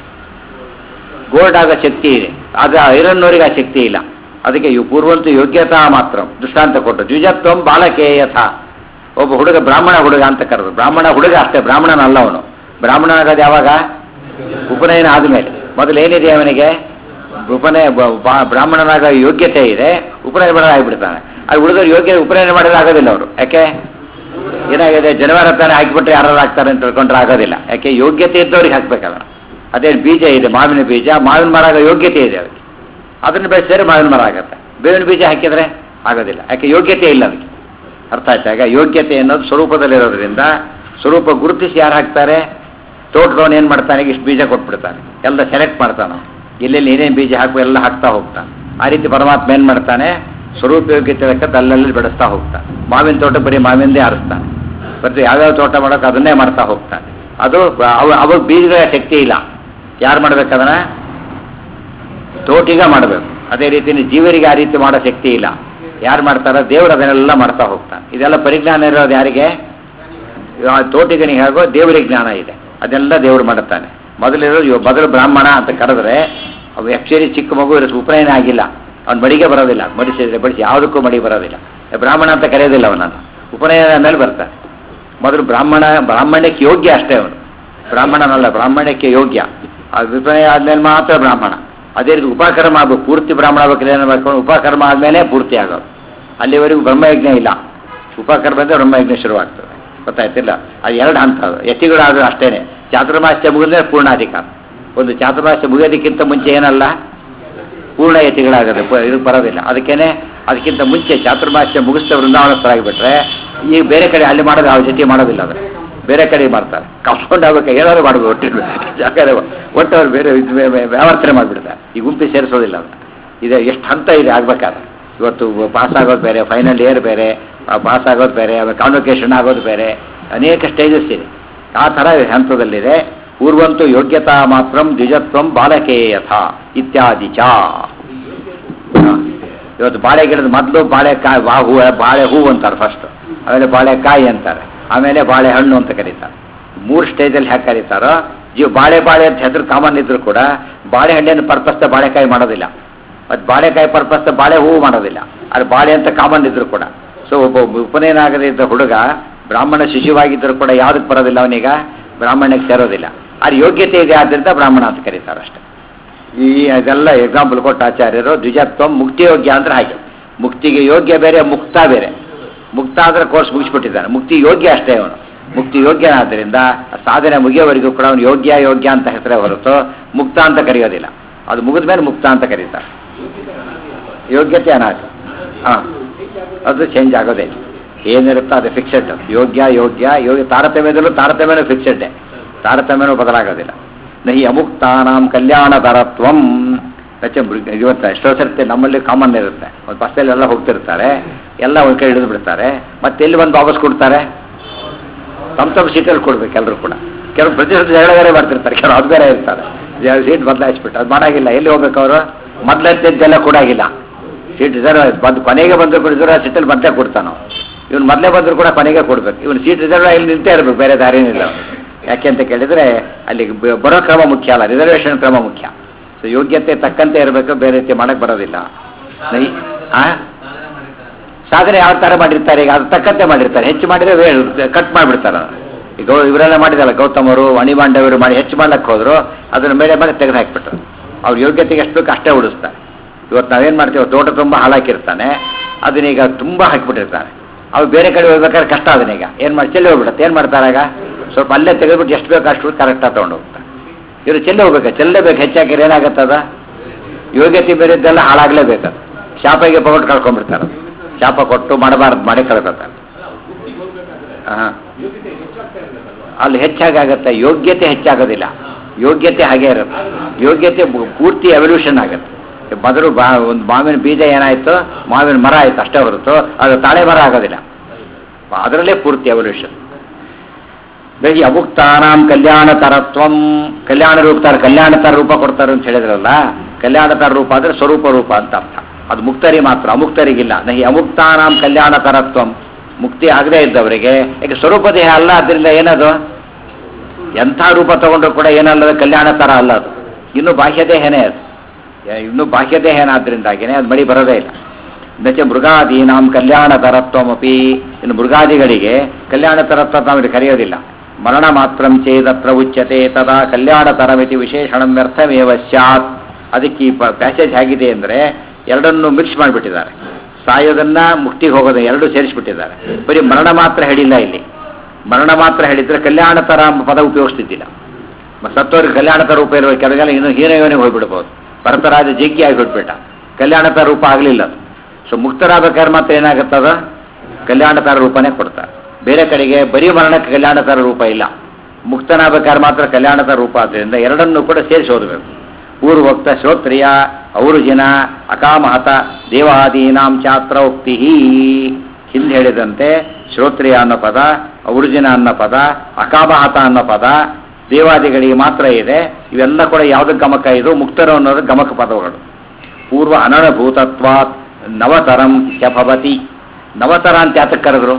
ಗೋಲ್ಡ್ ಆಗೋ ಶಕ್ತಿ ಇದೆ ಆದರೆ ಐರನ್ನೋರಿಗೆ ಆ ಶಕ್ತಿ ಇಲ್ಲ ಅದಕ್ಕೆ ಇವು ಪೂರ್ವಂತು ಯೋಗ್ಯತಾ ಮಾತ್ರ ದೃಷ್ಟಾಂತ ಕೊಟ್ಟು ದ್ವಿಜತ್ವಂ ಬಾಲಕೆ ಯಥ ಒಬ್ಬ ಹುಡುಗ ಬ್ರಾಹ್ಮಣ ಹುಡುಗ ಅಂತ ಕರೆದು ಬ್ರಾಹ್ಮಣ ಹುಡುಗ ಅಷ್ಟೇ ಬ್ರಾಹ್ಮಣನಲ್ಲ ಅವನು ಬ್ರಾಹ್ಮಣನಾಗೋದು ಯಾವಾಗ ಉಪನಯನ ಆದಮೇಲೆ ಮೊದಲು ಏನಿದೆ ಅವನಿಗೆ ಉಪನಯ ಬ- ಬಾ- ಬ್ರಾಹ್ಮಣನಾಗ ಯೋಗ್ಯತೆ ಇದೆ ಉಪನಯನ ಮಾಡೋದು ಆಗಿಬಿಡ್ತಾನೆ ಅದು ಹುಡುಗರು ಯೋಗ್ಯ ಉಪನಯನ ಮಾಡೋದು ಆಗೋದಿಲ್ಲ ಅವರು ಯಾಕೆ ಏನಾಗಿದೆ ಜನವಾರ ತಾನೇ ಹಾಕಿಬಿಟ್ರೆ ಯಾರು ಹಾಕ್ತಾರೆ ಅಂತ ತಿಳ್ಕೊಂಡ್ರೆ ಆಗೋದಿಲ್ಲ ಯಾಕೆ ಯೋಗ್ಯತೆ ಇದ್ದವ್ರಿಗೆ ಹಾಕ್ಬೇಕಲ್ಲ ಅದೇ ಬೀಜ ಇದೆ ಮಾವಿನ ಬೀಜ ಮಾವಿನ ಮರ ಆಗೋ ಯೋಗ್ಯತೆ ಇದೆ ಅದಕ್ಕೆ ಅದನ್ನು ಬೆಳೆಸಿದ್ರೆ ಮಾವಿನ ಮರ ಆಗುತ್ತೆ ಬೇವಿನ ಬೀಜ ಹಾಕಿದ್ರೆ ಆಗೋದಿಲ್ಲ ಯಾಕೆ ಯೋಗ್ಯತೆ ಇಲ್ಲ ಅದಕ್ಕೆ ಅರ್ಥ ಆಯ್ತಾ ಈಗ ಯೋಗ್ಯತೆ ಅನ್ನೋದು ಸ್ವರೂಪದಲ್ಲಿರೋದ್ರಿಂದ ಸ್ವರೂಪ ಗುರುತಿಸಿ ಯಾರು ಹಾಕ್ತಾರೆ ತೋಟದವನು ಏನು ಮಾಡ್ತಾನೆ ಇಷ್ಟು ಬೀಜ ಕೊಟ್ಬಿಡ್ತಾನೆ ಎಲ್ಲ ಸೆಲೆಕ್ಟ್ ಮಾಡ್ತಾನೆ ಎಲ್ಲೆಲ್ಲಿ ಏನೇನು ಬೀಜ ಹಾಕುವ ಎಲ್ಲ ಹಾಕ್ತಾ ಹೋಗ್ತಾನೆ ಆ ರೀತಿ ಪರಮಾತ್ಮ ಏನು ಮಾಡ್ತಾನೆ ಸ್ವರೂಪ ಯೋಗ್ಯತೆ ಲೆಕ್ಕದ ಅಲ್ಲಲ್ಲಿ ಬೆಳೆಸ್ತಾ ಹೋಗ್ತಾನೆ ಮಾವಿನ ತೋಟ ಬರೀ ಮಾವಿಂದೇ ಆರಿಸ್ತಾನೆ ಮತ್ತು ಯಾವ್ಯಾವ ತೋಟ ಮಾಡೋಕೆ ಅದನ್ನೇ ಮಾಡ್ತಾ ಹೋಗ್ತಾನೆ ಅದು ಅವ ಅವಾಗ ಬೀಜಗಳ ಶಕ್ತಿ ಇಲ್ಲ ಯಾರು ಮಾಡ್ಬೇಕದನ್ನ ತೋಟಿಗ ಮಾಡಬೇಕು ಅದೇ ರೀತಿ ಜೀವರಿಗೆ ಆ ರೀತಿ ಮಾಡೋ ಶಕ್ತಿ ಇಲ್ಲ ಯಾರು ಮಾಡ್ತಾರೋ ದೇವರು ಅದನ್ನೆಲ್ಲ ಮಾಡ್ತಾ ಹೋಗ್ತಾನೆ ಇದೆಲ್ಲ ಪರಿಜ್ಞಾನ ಇರೋದು ಯಾರಿಗೆ ಆ ತೋಟಿಗನಿಗೆ ಹಾಗೋ ದೇವರಿಗೆ ಜ್ಞಾನ ಇದೆ ಅದೆಲ್ಲ ದೇವರು ಮಾಡುತ್ತಾನೆ ಮೊದಲಿರೋದು ಇವ ಮೊದಲು ಬ್ರಾಹ್ಮಣ ಅಂತ ಕರೆದ್ರೆ ಅವು ಆಕ್ಚುಲಿ ಚಿಕ್ಕ ಮಗು ಇರೋ ಉಪನಯನ ಆಗಿಲ್ಲ ಅವ್ನು ಮಡಿಗೆ ಬರೋದಿಲ್ಲ ಮಡಿಸಿದ್ರೆ ಬಡಿಸಿ ಯಾವುದಕ್ಕೂ ಮಡಿ ಬರೋದಿಲ್ಲ ಬ್ರಾಹ್ಮಣ ಅಂತ ಕರೆಯೋದಿಲ್ಲ ಅವನನ್ನು ಉಪನಯನ ಮೇಲೆ ಬರ್ತಾನೆ ಮೊದಲು ಬ್ರಾಹ್ಮಣ ಬ್ರಾಹ್ಮಣ್ಯಕ್ಕೆ ಯೋಗ್ಯ ಅಷ್ಟೇ ಅವನು ಬ್ರಾಹ್ಮಣನಲ್ಲ ಬ್ರಾಹ್ಮಣ್ಯಕ್ಕೆ ಯೋಗ್ಯ ಆ ವಿಪನಯ ಆದ್ಮೇಲೆ ಮಾತ್ರ ಬ್ರಾಹ್ಮಣ ಅದೇ ರೀತಿ ಉಪಕರ್ಮ ಆಗಬೇಕು ಪೂರ್ತಿ ಬ್ರಾಹ್ಮಣ ಆಗ್ಬೇಕು ಏನು ಮಾಡ್ಕೊಂಡು ಉಪಕರ್ಮ ಆದಮೇಲೆ ಪೂರ್ತಿ ಆಗೋದು ಅಲ್ಲಿವರೆಗೂ ಬ್ರಹ್ಮಯಜ್ಞ ಇಲ್ಲ ಉಪಕರ್ಮ ಅಂದರೆ ಬ್ರಹ್ಮಯಜ್ಞ ಶುರುವಾಗ್ತದೆ ಗೊತ್ತಾಯ್ತಿಲ್ಲ ಅದು ಎರಡು ಹಂತ ಅದು ಯತಿಗಳಾದರೂ ಅಷ್ಟೇನೆ ಚಾತುರ್ಮಾಸ್ಯ ಮುಗಿದ್ರೆ ಪೂರ್ಣಾಧಿಕಾರ ಒಂದು ಚಾತುರ್ಮಾಸ್ಯ ಮುಗಿಯೋದಕ್ಕಿಂತ ಮುಂಚೆ ಏನಲ್ಲ ಪೂರ್ಣ ಯತಿಗಳಾಗದೆ ಪ- ಇದು ಬರೋದಿಲ್ಲ ಅದಕ್ಕೇನೆ ಅದಕ್ಕಿಂತ ಮುಂಚೆ ಚಾತುರ್ಮಾಸ್ಯ ಮುಗಿಸ್ತಾ ವೃಂದಾವನಸ್ಥರಾಗಿಬಿಟ್ರೆ ಈಗ ಬೇರೆ ಕಡೆ ಅಲ್ಲಿ ಮಾಡೋದು ಯಾವ ಜೊತೆ ಮಾಡೋದಿಲ್ಲ ಅದು ಬೇರೆ ಕಡೆ ಮಾಡ್ತಾರೆ ಕರ್ಕೊಂಡು ಆಗ್ಬೇಕು ಏನಾದ್ರು ಮಾಡ್ಬೋದು ಒಟ್ಟಿನ ಯಾಕಂದ್ರೆ ಒಟ್ಟು ಅವ್ರು ಬೇರೆ ಇದು ವೇ- ವೇ- ವ್ಯಾವರ್ತನೆ ಮಾಡಿಬಿಡ್ತಾರೆ ಈ ಗುಂಪಿ ಸೇರಿಸೋದಿಲ್ಲ ಅದು ಇದು ಎಷ್ಟು ಹಂತ ಇದೆ ಆಗ್ಬೇಕಾದ್ರೆ ಇವತ್ತು ಪಾಸ್ ಆಗೋದು ಬೇರೆ ಫೈನಲ್ ಇಯರ್ ಬೇರೆ ಪಾಸ್ ಆಗೋದು ಬೇರೆ ಆಮೇಲೆ ಕಾನ್ವೊಕೇಶನ್ ಆಗೋದು ಬೇರೆ ಅನೇಕ ಸ್ಟೇಜಸ್ ಇದೆ ಆ ಥರ ಹಂತದಲ್ಲಿದೆ ಪೂರ್ವಂತು ಯೋಗ್ಯತಾ ಮಾತ್ರಂ ದ್ವಿಜತ್ವಂ ಬಾಲಕೇ ಯಥ ಇತ್ಯಾದಿ ಚ ಹ. ಇವತ್ತು ಬಾಳೆ ಗಿಡದ ಮೊದಲು ಬಾಳೆಕಾಯಿ ಬಾ ಹೂ ಬಾಳೆ ಹೂ ಅಂತಾರೆ ಫಸ್ಟ್ ಆಮೇಲೆ ಬಾಳೆಕಾಯಿ ಅಂತಾರೆ ಆಮೇಲೆ ಬಾಳೆಹಣ್ಣು ಅಂತ ಕರೀತಾರೆ ಮೂರು ಸ್ಟೇಜಲ್ಲಿ ಹೇಗೆ ಕರೀತಾರೋ ಜೀವ ಬಾಳೆ ಬಾಳೆ ಅಂತ ಹೆಸರು ಕಾಮನ್ ಇದ್ರು ಕೂಡ ಬಾಳೆಹಣ್ಣಿನ ಪರ್ಪಸ್ತ ಬಾಳೆಕಾಯಿ ಮಾಡೋದಿಲ್ಲ ಮತ್ತು ಬಾಳೆಕಾಯಿ ಪರ್ಪಸ್ತ ಬಾಳೆ ಹೂವು ಮಾಡೋದಿಲ್ಲ ಅದು ಬಾಳೆ ಅಂತ ಕಾಮನ್ ಇದ್ರು ಕೂಡ ಸೊ ಒಬ್ಬ ಉಪನಯನ ಆಗದಿದ್ದ ಹುಡುಗ ಬ್ರಾಹ್ಮಣ ಶಿಶುವಾಗಿದ್ದರೂ ಕೂಡ ಯಾವುದಕ್ಕೆ ಬರೋದಿಲ್ಲ ಅವನೀಗ ಬ್ರಾಹ್ಮಣಕ್ಕೆ ಸೇರೋದಿಲ್ಲ ಅದು ಯೋಗ್ಯತೆ ಇದೆ ಆದ್ದರಿಂದ ಬ್ರಾಹ್ಮಣ ಅಂತ ಕರೀತಾರೆ ಅಷ್ಟೇ ಈ ಅದೆಲ್ಲ ಎಕ್ಸಾಂಪಲ್ ಕೊಟ್ಟ ಆಚಾರ್ಯರು ದ್ವಿಜತ್ವ ಮುಕ್ತಿ ಯೋಗ್ಯ ಅಂದ್ರೆ ಹಾಗೆ ಮುಕ್ತಿಗೆ ಯೋಗ್ಯ ಬೇರೆ ಮುಕ್ತ ಬೇರೆ ಮುಕ್ತ ಅಂದ್ರೆ ಕೋರ್ಸ್ ಮುಗಿಸ್ಬಿಟ್ಟಿದ್ದಾನೆ ಮುಕ್ತಿ ಯೋಗ್ಯ ಅಷ್ಟೇ ಅವನು ಮುಕ್ತಿ ಯೋಗ್ಯ ಆದ್ದರಿಂದ ಸಾಧನೆ ಮುಗಿಯೋವರೆಗೂ ಕೂಡ ಅವನು ಯೋಗ್ಯ ಯೋಗ್ಯ ಅಂತ ಹೆಸರೇ ಹೊರತು ಮುಕ್ತ ಅಂತ ಕರೆಯೋದಿಲ್ಲ ಅದು ಮುಗಿದ ಮೇಲೆ ಮುಕ್ತ ಅಂತ ಕರೀತಾರೆ ಯೋಗ್ಯತೆ ಅನಾಥ ಹಾಂ ಅದು ಚೇಂಜ್ ಆಗೋದೇ ಇಲ್ಲ. ಏನಿರುತ್ತೋ ಅದು ಫಿಕ್ಸೆಡ್ ಯೋಗ್ಯ ಯೋಗ್ಯ ಯೋಗ್ಯ ತಾರತಮ್ಯದಲ್ಲೂ ತಾರತಮ್ಯನೂ ಫಿಕ್ಸೆಡ್ಡೆ ತಾರತಮ್ಯನೂ ಬದಲಾಗೋದಿಲ್ಲ ನಹಿ ಅಮುಕ್ತಾನಾಂ ಕಲ್ಯಾಣತರತ್ವಂ ಹೆಚ್ಚು ಮೃಗ- ಇವತ್ತು ಎಷ್ಟೋ ಸರ್ತಿ ನಮ್ಮಲ್ಲಿ ಕಾಮನ್ ಇರುತ್ತೆ ಒಂದು ಬಸ್ಸಲ್ಲಿ ಎಲ್ಲ ಹೋಗ್ತಿರ್ತಾರೆ ಎಲ್ಲ ಒಂದು ಕೈ ಹಿಡಿದು ಬಿಡ್ತಾರೆ ಮತ್ತೆ ಎಲ್ಲಿ ಬಂದು ವಾಪಸ್ ಕೊಡ್ತಾರೆ ತಮ್ಮ ತಮ್ಮ ಸೀಟಲ್ಲಿ ಕೊಡ್ಬೇಕು ಎಲ್ಲರೂ ಕೂಡ ಕೆಲವು ಪ್ರತಿ ಸತಿ ಜಗಳ ಬೇರೆ ಮಾಡ್ತಿರ್ತಾರೆ ಕೆಲವು ಅದು ಬೇರೆ ಇರ್ತಾರೆ ಸೀಟ್ ಬದಲಾಯಿಸ್ಬಿಟ್ಟು ಅದು ಮಾಡಾಗಿಲ್ಲ ಎಲ್ಲಿ ಹೋಗ್ಬೇಕು ಅವರು ಮೊದಲೆದ್ದೆಲ್ಲ ಕೊಡಾಗಿಲ್ಲ ಸೀಟ್ ರಿಸರ್ವ್ ಬಂದು ಕೊನೆಗೆ ಬಂದರೂ ಕೂಡ ರಿಸರ್ವ್ ಸೀಟಲ್ಲಿ ಮತ್ತೆ ಕೊಡ್ತಾನೋ ಇವ್ನು ಮೊದಲೇ ಬಂದರೂ ಕೂಡ ಕೊನೆಗೆ ಕೊಡ್ಬೇಕು ಇವನು ಸೀಟ್ ರಿಸರ್ವ್ ಇಲ್ಲಿ ನಿಂತೇ ಇರಬೇಕು ಬೇರೆ ದಾರಿನಿಲ್ಲ ಯಾಕೆ ಅಂತ ಕೇಳಿದರೆ ಅಲ್ಲಿ ಬ- ಬರೋ ಕ್ರಮ ಮುಖ್ಯ ಅಲ್ಲ ರಿಸರ್ವೇಷನ್ ಕ್ರಮ ಮುಖ್ಯ ಸೊ ಯೋಗ್ಯತೆ ತಕ್ಕಂತೆ ಇರಬೇಕು ಬೇರೆ ರೀತಿ ಮಾಡಕ್ಕೆ ಬರೋದಿಲ್ಲ ನೈ ಆ ಸಾಧನೆ ಯಾವ ಥರ ಮಾಡಿರ್ತಾರೆ ಈಗ ಅದು ತಕ್ಕಂತೆ ಮಾಡಿರ್ತಾರೆ ಹೆಚ್ಚು ಮಾಡಿದ್ರೆ ವೇ- ಕಟ್ ಮಾಡಿಬಿಡ್ತಾರೆ ಈಗ ಇವರೆಲ್ಲ ಮಾಡಿದಲ್ಲ ಗೌತಮರು ಅಣಿಮಾಂಡವರು ಮಾಡಿ ಹೆಚ್ಚು ಮಾಡ್ಲಕ್ಕೆ ಹೋದ್ರು ಅದನ್ನ ಮೇಲೆ ಮೇಲೆ ತೆಗೆದು ಹಾಕ್ಬಿಟ್ರು ಅವ್ರ ಯೋಗ್ಯತೆಗೆ ಎಷ್ಟು ಬೇಕು ಅಷ್ಟೇ ಉಳಿಸ್ತಾರೆ ಇವತ್ತು ನಾವೇನು ಮಾಡ್ತೀವಿ ತೋಟ ತುಂಬ ಹಾಳಾಕಿರ್ತಾನೆ ಅದನ್ನೀಗ ತುಂಬ ಹಾಕಿಬಿಟ್ಟಿರ್ತಾನೆ ಅವ್ರು ಬೇರೆ ಕಡೆ ಹೋಗ್ಬೇಕಾದ್ರೆ ಕಷ್ಟ ಅದನ್ನೀಗ ಏನು ಮಾಡಿ ಚೆಲ್ಲಿ ಹೋಗ್ಬಿಡುತ್ತೆ ಏನು ಮಾಡ್ತಾರೆ ಆಗ ಸ್ವಲ್ಪ ಅಲ್ಲೇ ತೆಗೆದ್ಬಿಟ್ಟು ಎಷ್ಟು ಬೇಕು ಅಷ್ಟು ಕರೆಕ್ಟಾಗಿ ತೊಗೊಂಡು ಹೋಗ್ತಾರೆ ಇವರು ಚೆಲ್ಲಿ ಹೋಗ್ಬೇಕು ಚೆಲ್ಲಬೇಕು ಹೆಚ್ಚಾಕಿದ್ರೆ ಏನಾಗುತ್ತದ ಯೋಗ್ಯತೆ ಬೇರೆ ಇದ್ದೆಲ್ಲ ಹಾಳಾಗಲೇಬೇಕು ಶಾಪಿಗೆ ಪಗೊಂಡು ಕಳ್ಕೊಂಡ್ಬಿಡ್ತಾರೆ ಶಾಪ ಕೊಟ್ಟು ಮಾಡಬಾರ್ದು ಮಾಡಿ ಕಳ್ಕೊತಾರೆ ಹಾಂ ಅಲ್ಲಿ ಹೆಚ್ಚಾಗತ್ತೆ ಯೋಗ್ಯತೆ ಹೆಚ್ಚಾಗೋದಿಲ್ಲ ಯೋಗ್ಯತೆ ಹಾಗೆ ಇರುತ್ತೆ ಯೋಗ್ಯತೆ ಪು- ಪೂರ್ತಿ ಎವಲ್ಯೂಷನ್ ಆಗುತ್ತೆ ಮೊದಲು ಬಾ ಒಂದು ಮಾವಿನ ಬೀಜ ಏನಾಯ್ತು ಮಾವಿನ ಮರ ಆಯ್ತು ಅಷ್ಟೇ ಹೊರತು ಅದು ತಾಳೆ ಮರ ಆಗೋದಿಲ್ಲ ಅದರಲ್ಲೇ ಪೂರ್ತಿ ಎವಲ್ಯೂಷನ್ ಬೆಳಗ್ಗೆ ಅಮುಕ್ತಾನಾಂ ಕಲ್ಯಾಣ ತರತ್ವಂ ಕಲ್ಯಾಣ ರೂಪ ತರ ಕಲ್ಯಾಣ ತರ ರೂಪ ಕೊಡ್ತಾರೆ ಅಂತ ಹೇಳಿದ್ರಲ್ಲ ಕಲ್ಯಾಣ ತರ ರೂಪ ಅಂದ್ರೆ ಸ್ವರೂಪ ರೂಪ ಅಂತ ಅರ್ಥ ಅದು ಮುಕ್ತರಿ ಮಾತ್ರ ಅಮುಕ್ತರಿಗಿಲ್ಲ ನಹಿ ಅಮುಕ್ತಾನಾಂ ಕಲ್ಯಾಣ ತರತ್ವಂ ಮುಕ್ತಿ ಆಗದೇ ಇದ್ದವರಿಗೆ ಯಾಕೆ ಸ್ವರೂಪ ದೇಹ ಅಲ್ಲ ಅದರಿಂದ ಏನದು ಎಂಥ ರೂಪ ತಗೊಂಡ್ರು ಕೂಡ ಏನಲ್ಲದ ಕಲ್ಯಾಣ ತರ ಅಲ್ಲ ಅದು ಇನ್ನು ಬಾಹ್ಯ ದೇಹನೇ ಅದು ಯ- ಇನ್ನು ಬಾಹ್ಯ ದೇಹನಾದ್ರಿಂದಾಗಿನೇ ಅದು ಮಡಿ ಬರೋದೇ ಇಲ್ಲ ನಚ ಮೃಗಾದೀನಾಂ ಕಲ್ಯಾಣ ತರತ್ವಮಪಿ ಇನ್ನು ಮೃಗಾದಿಗಳಿಗೆ ಕಲ್ಯಾಣ ತರತ್ವ ನಾವು ಕರೆಯೋದಿಲ್ಲ ಮರಣ ಮಾತ್ರಂ ಚೇದತ್ರ ಉಚ್ಯತೆ ತದಾ ಕಲ್ಯಾಣ ತರಮಿತಿ ವಿಶೇಷಣಂ ವ್ಯರ್ಥಮೇವ ಸ್ಯಾತ್ ಅದಕ್ಕೆ ಈ ಪ್ಯಾಸೇಜ್ ಹೇಗಿದೆ ಅಂದರೆ ಎರಡನ್ನು ಮಿಕ್ಸ್ ಮಾಡಿಬಿಟ್ಟಿದ್ದಾರೆ ಸಾಯೋದನ್ನ ಮುಕ್ತಿಗೆ ಹೋಗೋದು ಎರಡು ಸೇರಿಸ್ಬಿಟ್ಟಿದ್ದಾರೆ ಬರೀ ಮರಣ ಮಾತ್ರ ಹೇಳಿಲ್ಲ ಇಲ್ಲಿ ಮರಣ ಮಾತ್ರ ಹೇಳಿದ್ರೆ ಕಲ್ಯಾಣ ತರ ಎಂಬ ಪದ ಉಪಯೋಗಿಸ್ತಿದ್ದಿಲ್ಲ ಮ- ಸತ್ತೋರಿಗೆ ಕಲ್ಯಾಣ ತರ ರೂಪ ಇರುವ ಕೆಲವೆಲ್ಲ ಇನ್ನು ಹೀನಯೋನಿಗೆ ಹೋಗ್ಬಿಡ್ಬೋದು ಭರತರಾಜ ಜಗ್ಗಿ ಆಗಿಬಿಟ್ಬಿಟ್ಟ ಕಲ್ಯಾಣ ತರ ರೂಪ ಆಗಲಿಲ್ಲ ಅದು ಸೊ ಮುಕ್ತರಾಗಬೇಕಾದ್ರೆ ಮಾತ್ರ ಏನಾಗುತ್ತದ ಕಲ್ಯಾಣ ತರ ರೂಪನೇ ಕೊಡ್ತಾರೆ ಬೇರೆ ಕಡೆಗೆ ಬರೀ ಮರಣಕ್ಕೆ ಕಲ್ಯಾಣ ತರ ರೂಪ ಇಲ್ಲ ಮುಕ್ತನಾಗಬೇಕಾದ್ರೆ ಮಾತ್ರ ಕಲ್ಯಾಣ ತರ ರೂಪ ಆದ್ದರಿಂದ ಎರಡನ್ನೂ ಕೂಡ ಸೇರಿಸಿ ಓದಬೇಕು ಪೂರ್ವೋಕ್ತ ಶ್ರೋತ್ರಿಯ ಔರುಜಿನ ಅಕಾಮಹತ ದೇವಾದೀನಾಂ ಚಾತ್ರ ಉಕ್ತಿ ಹಿಂದೆ ಹೇಳಿದಂತೆ ಶ್ರೋತ್ರಿಯ ಅನ್ನೋ ಪದ ಔರುಜಿನ ಅನ್ನೋ ಪದ ಅಕಾಮಹತ ಅನ್ನೋ ಪದ ದೇವಾದಿಗಳಿಗೆ ಮಾತ್ರ ಇದೆ ಇವೆಲ್ಲ ಕೂಡ ಯಾವುದಕ್ಕೆ ಗಮಕ ಇದು ಮುಕ್ತರು ಅನ್ನೋದು ಗಮಕ ಪದಗಳು ಪೂರ್ವ ಅನನುಭೂತತ್ವಾತ್ ನವತರಂ ಹ್ಯಭವತಿ ನವತರ ಅಂತ ಯಾತಕ್ಕೆ ಕರೆದ್ರು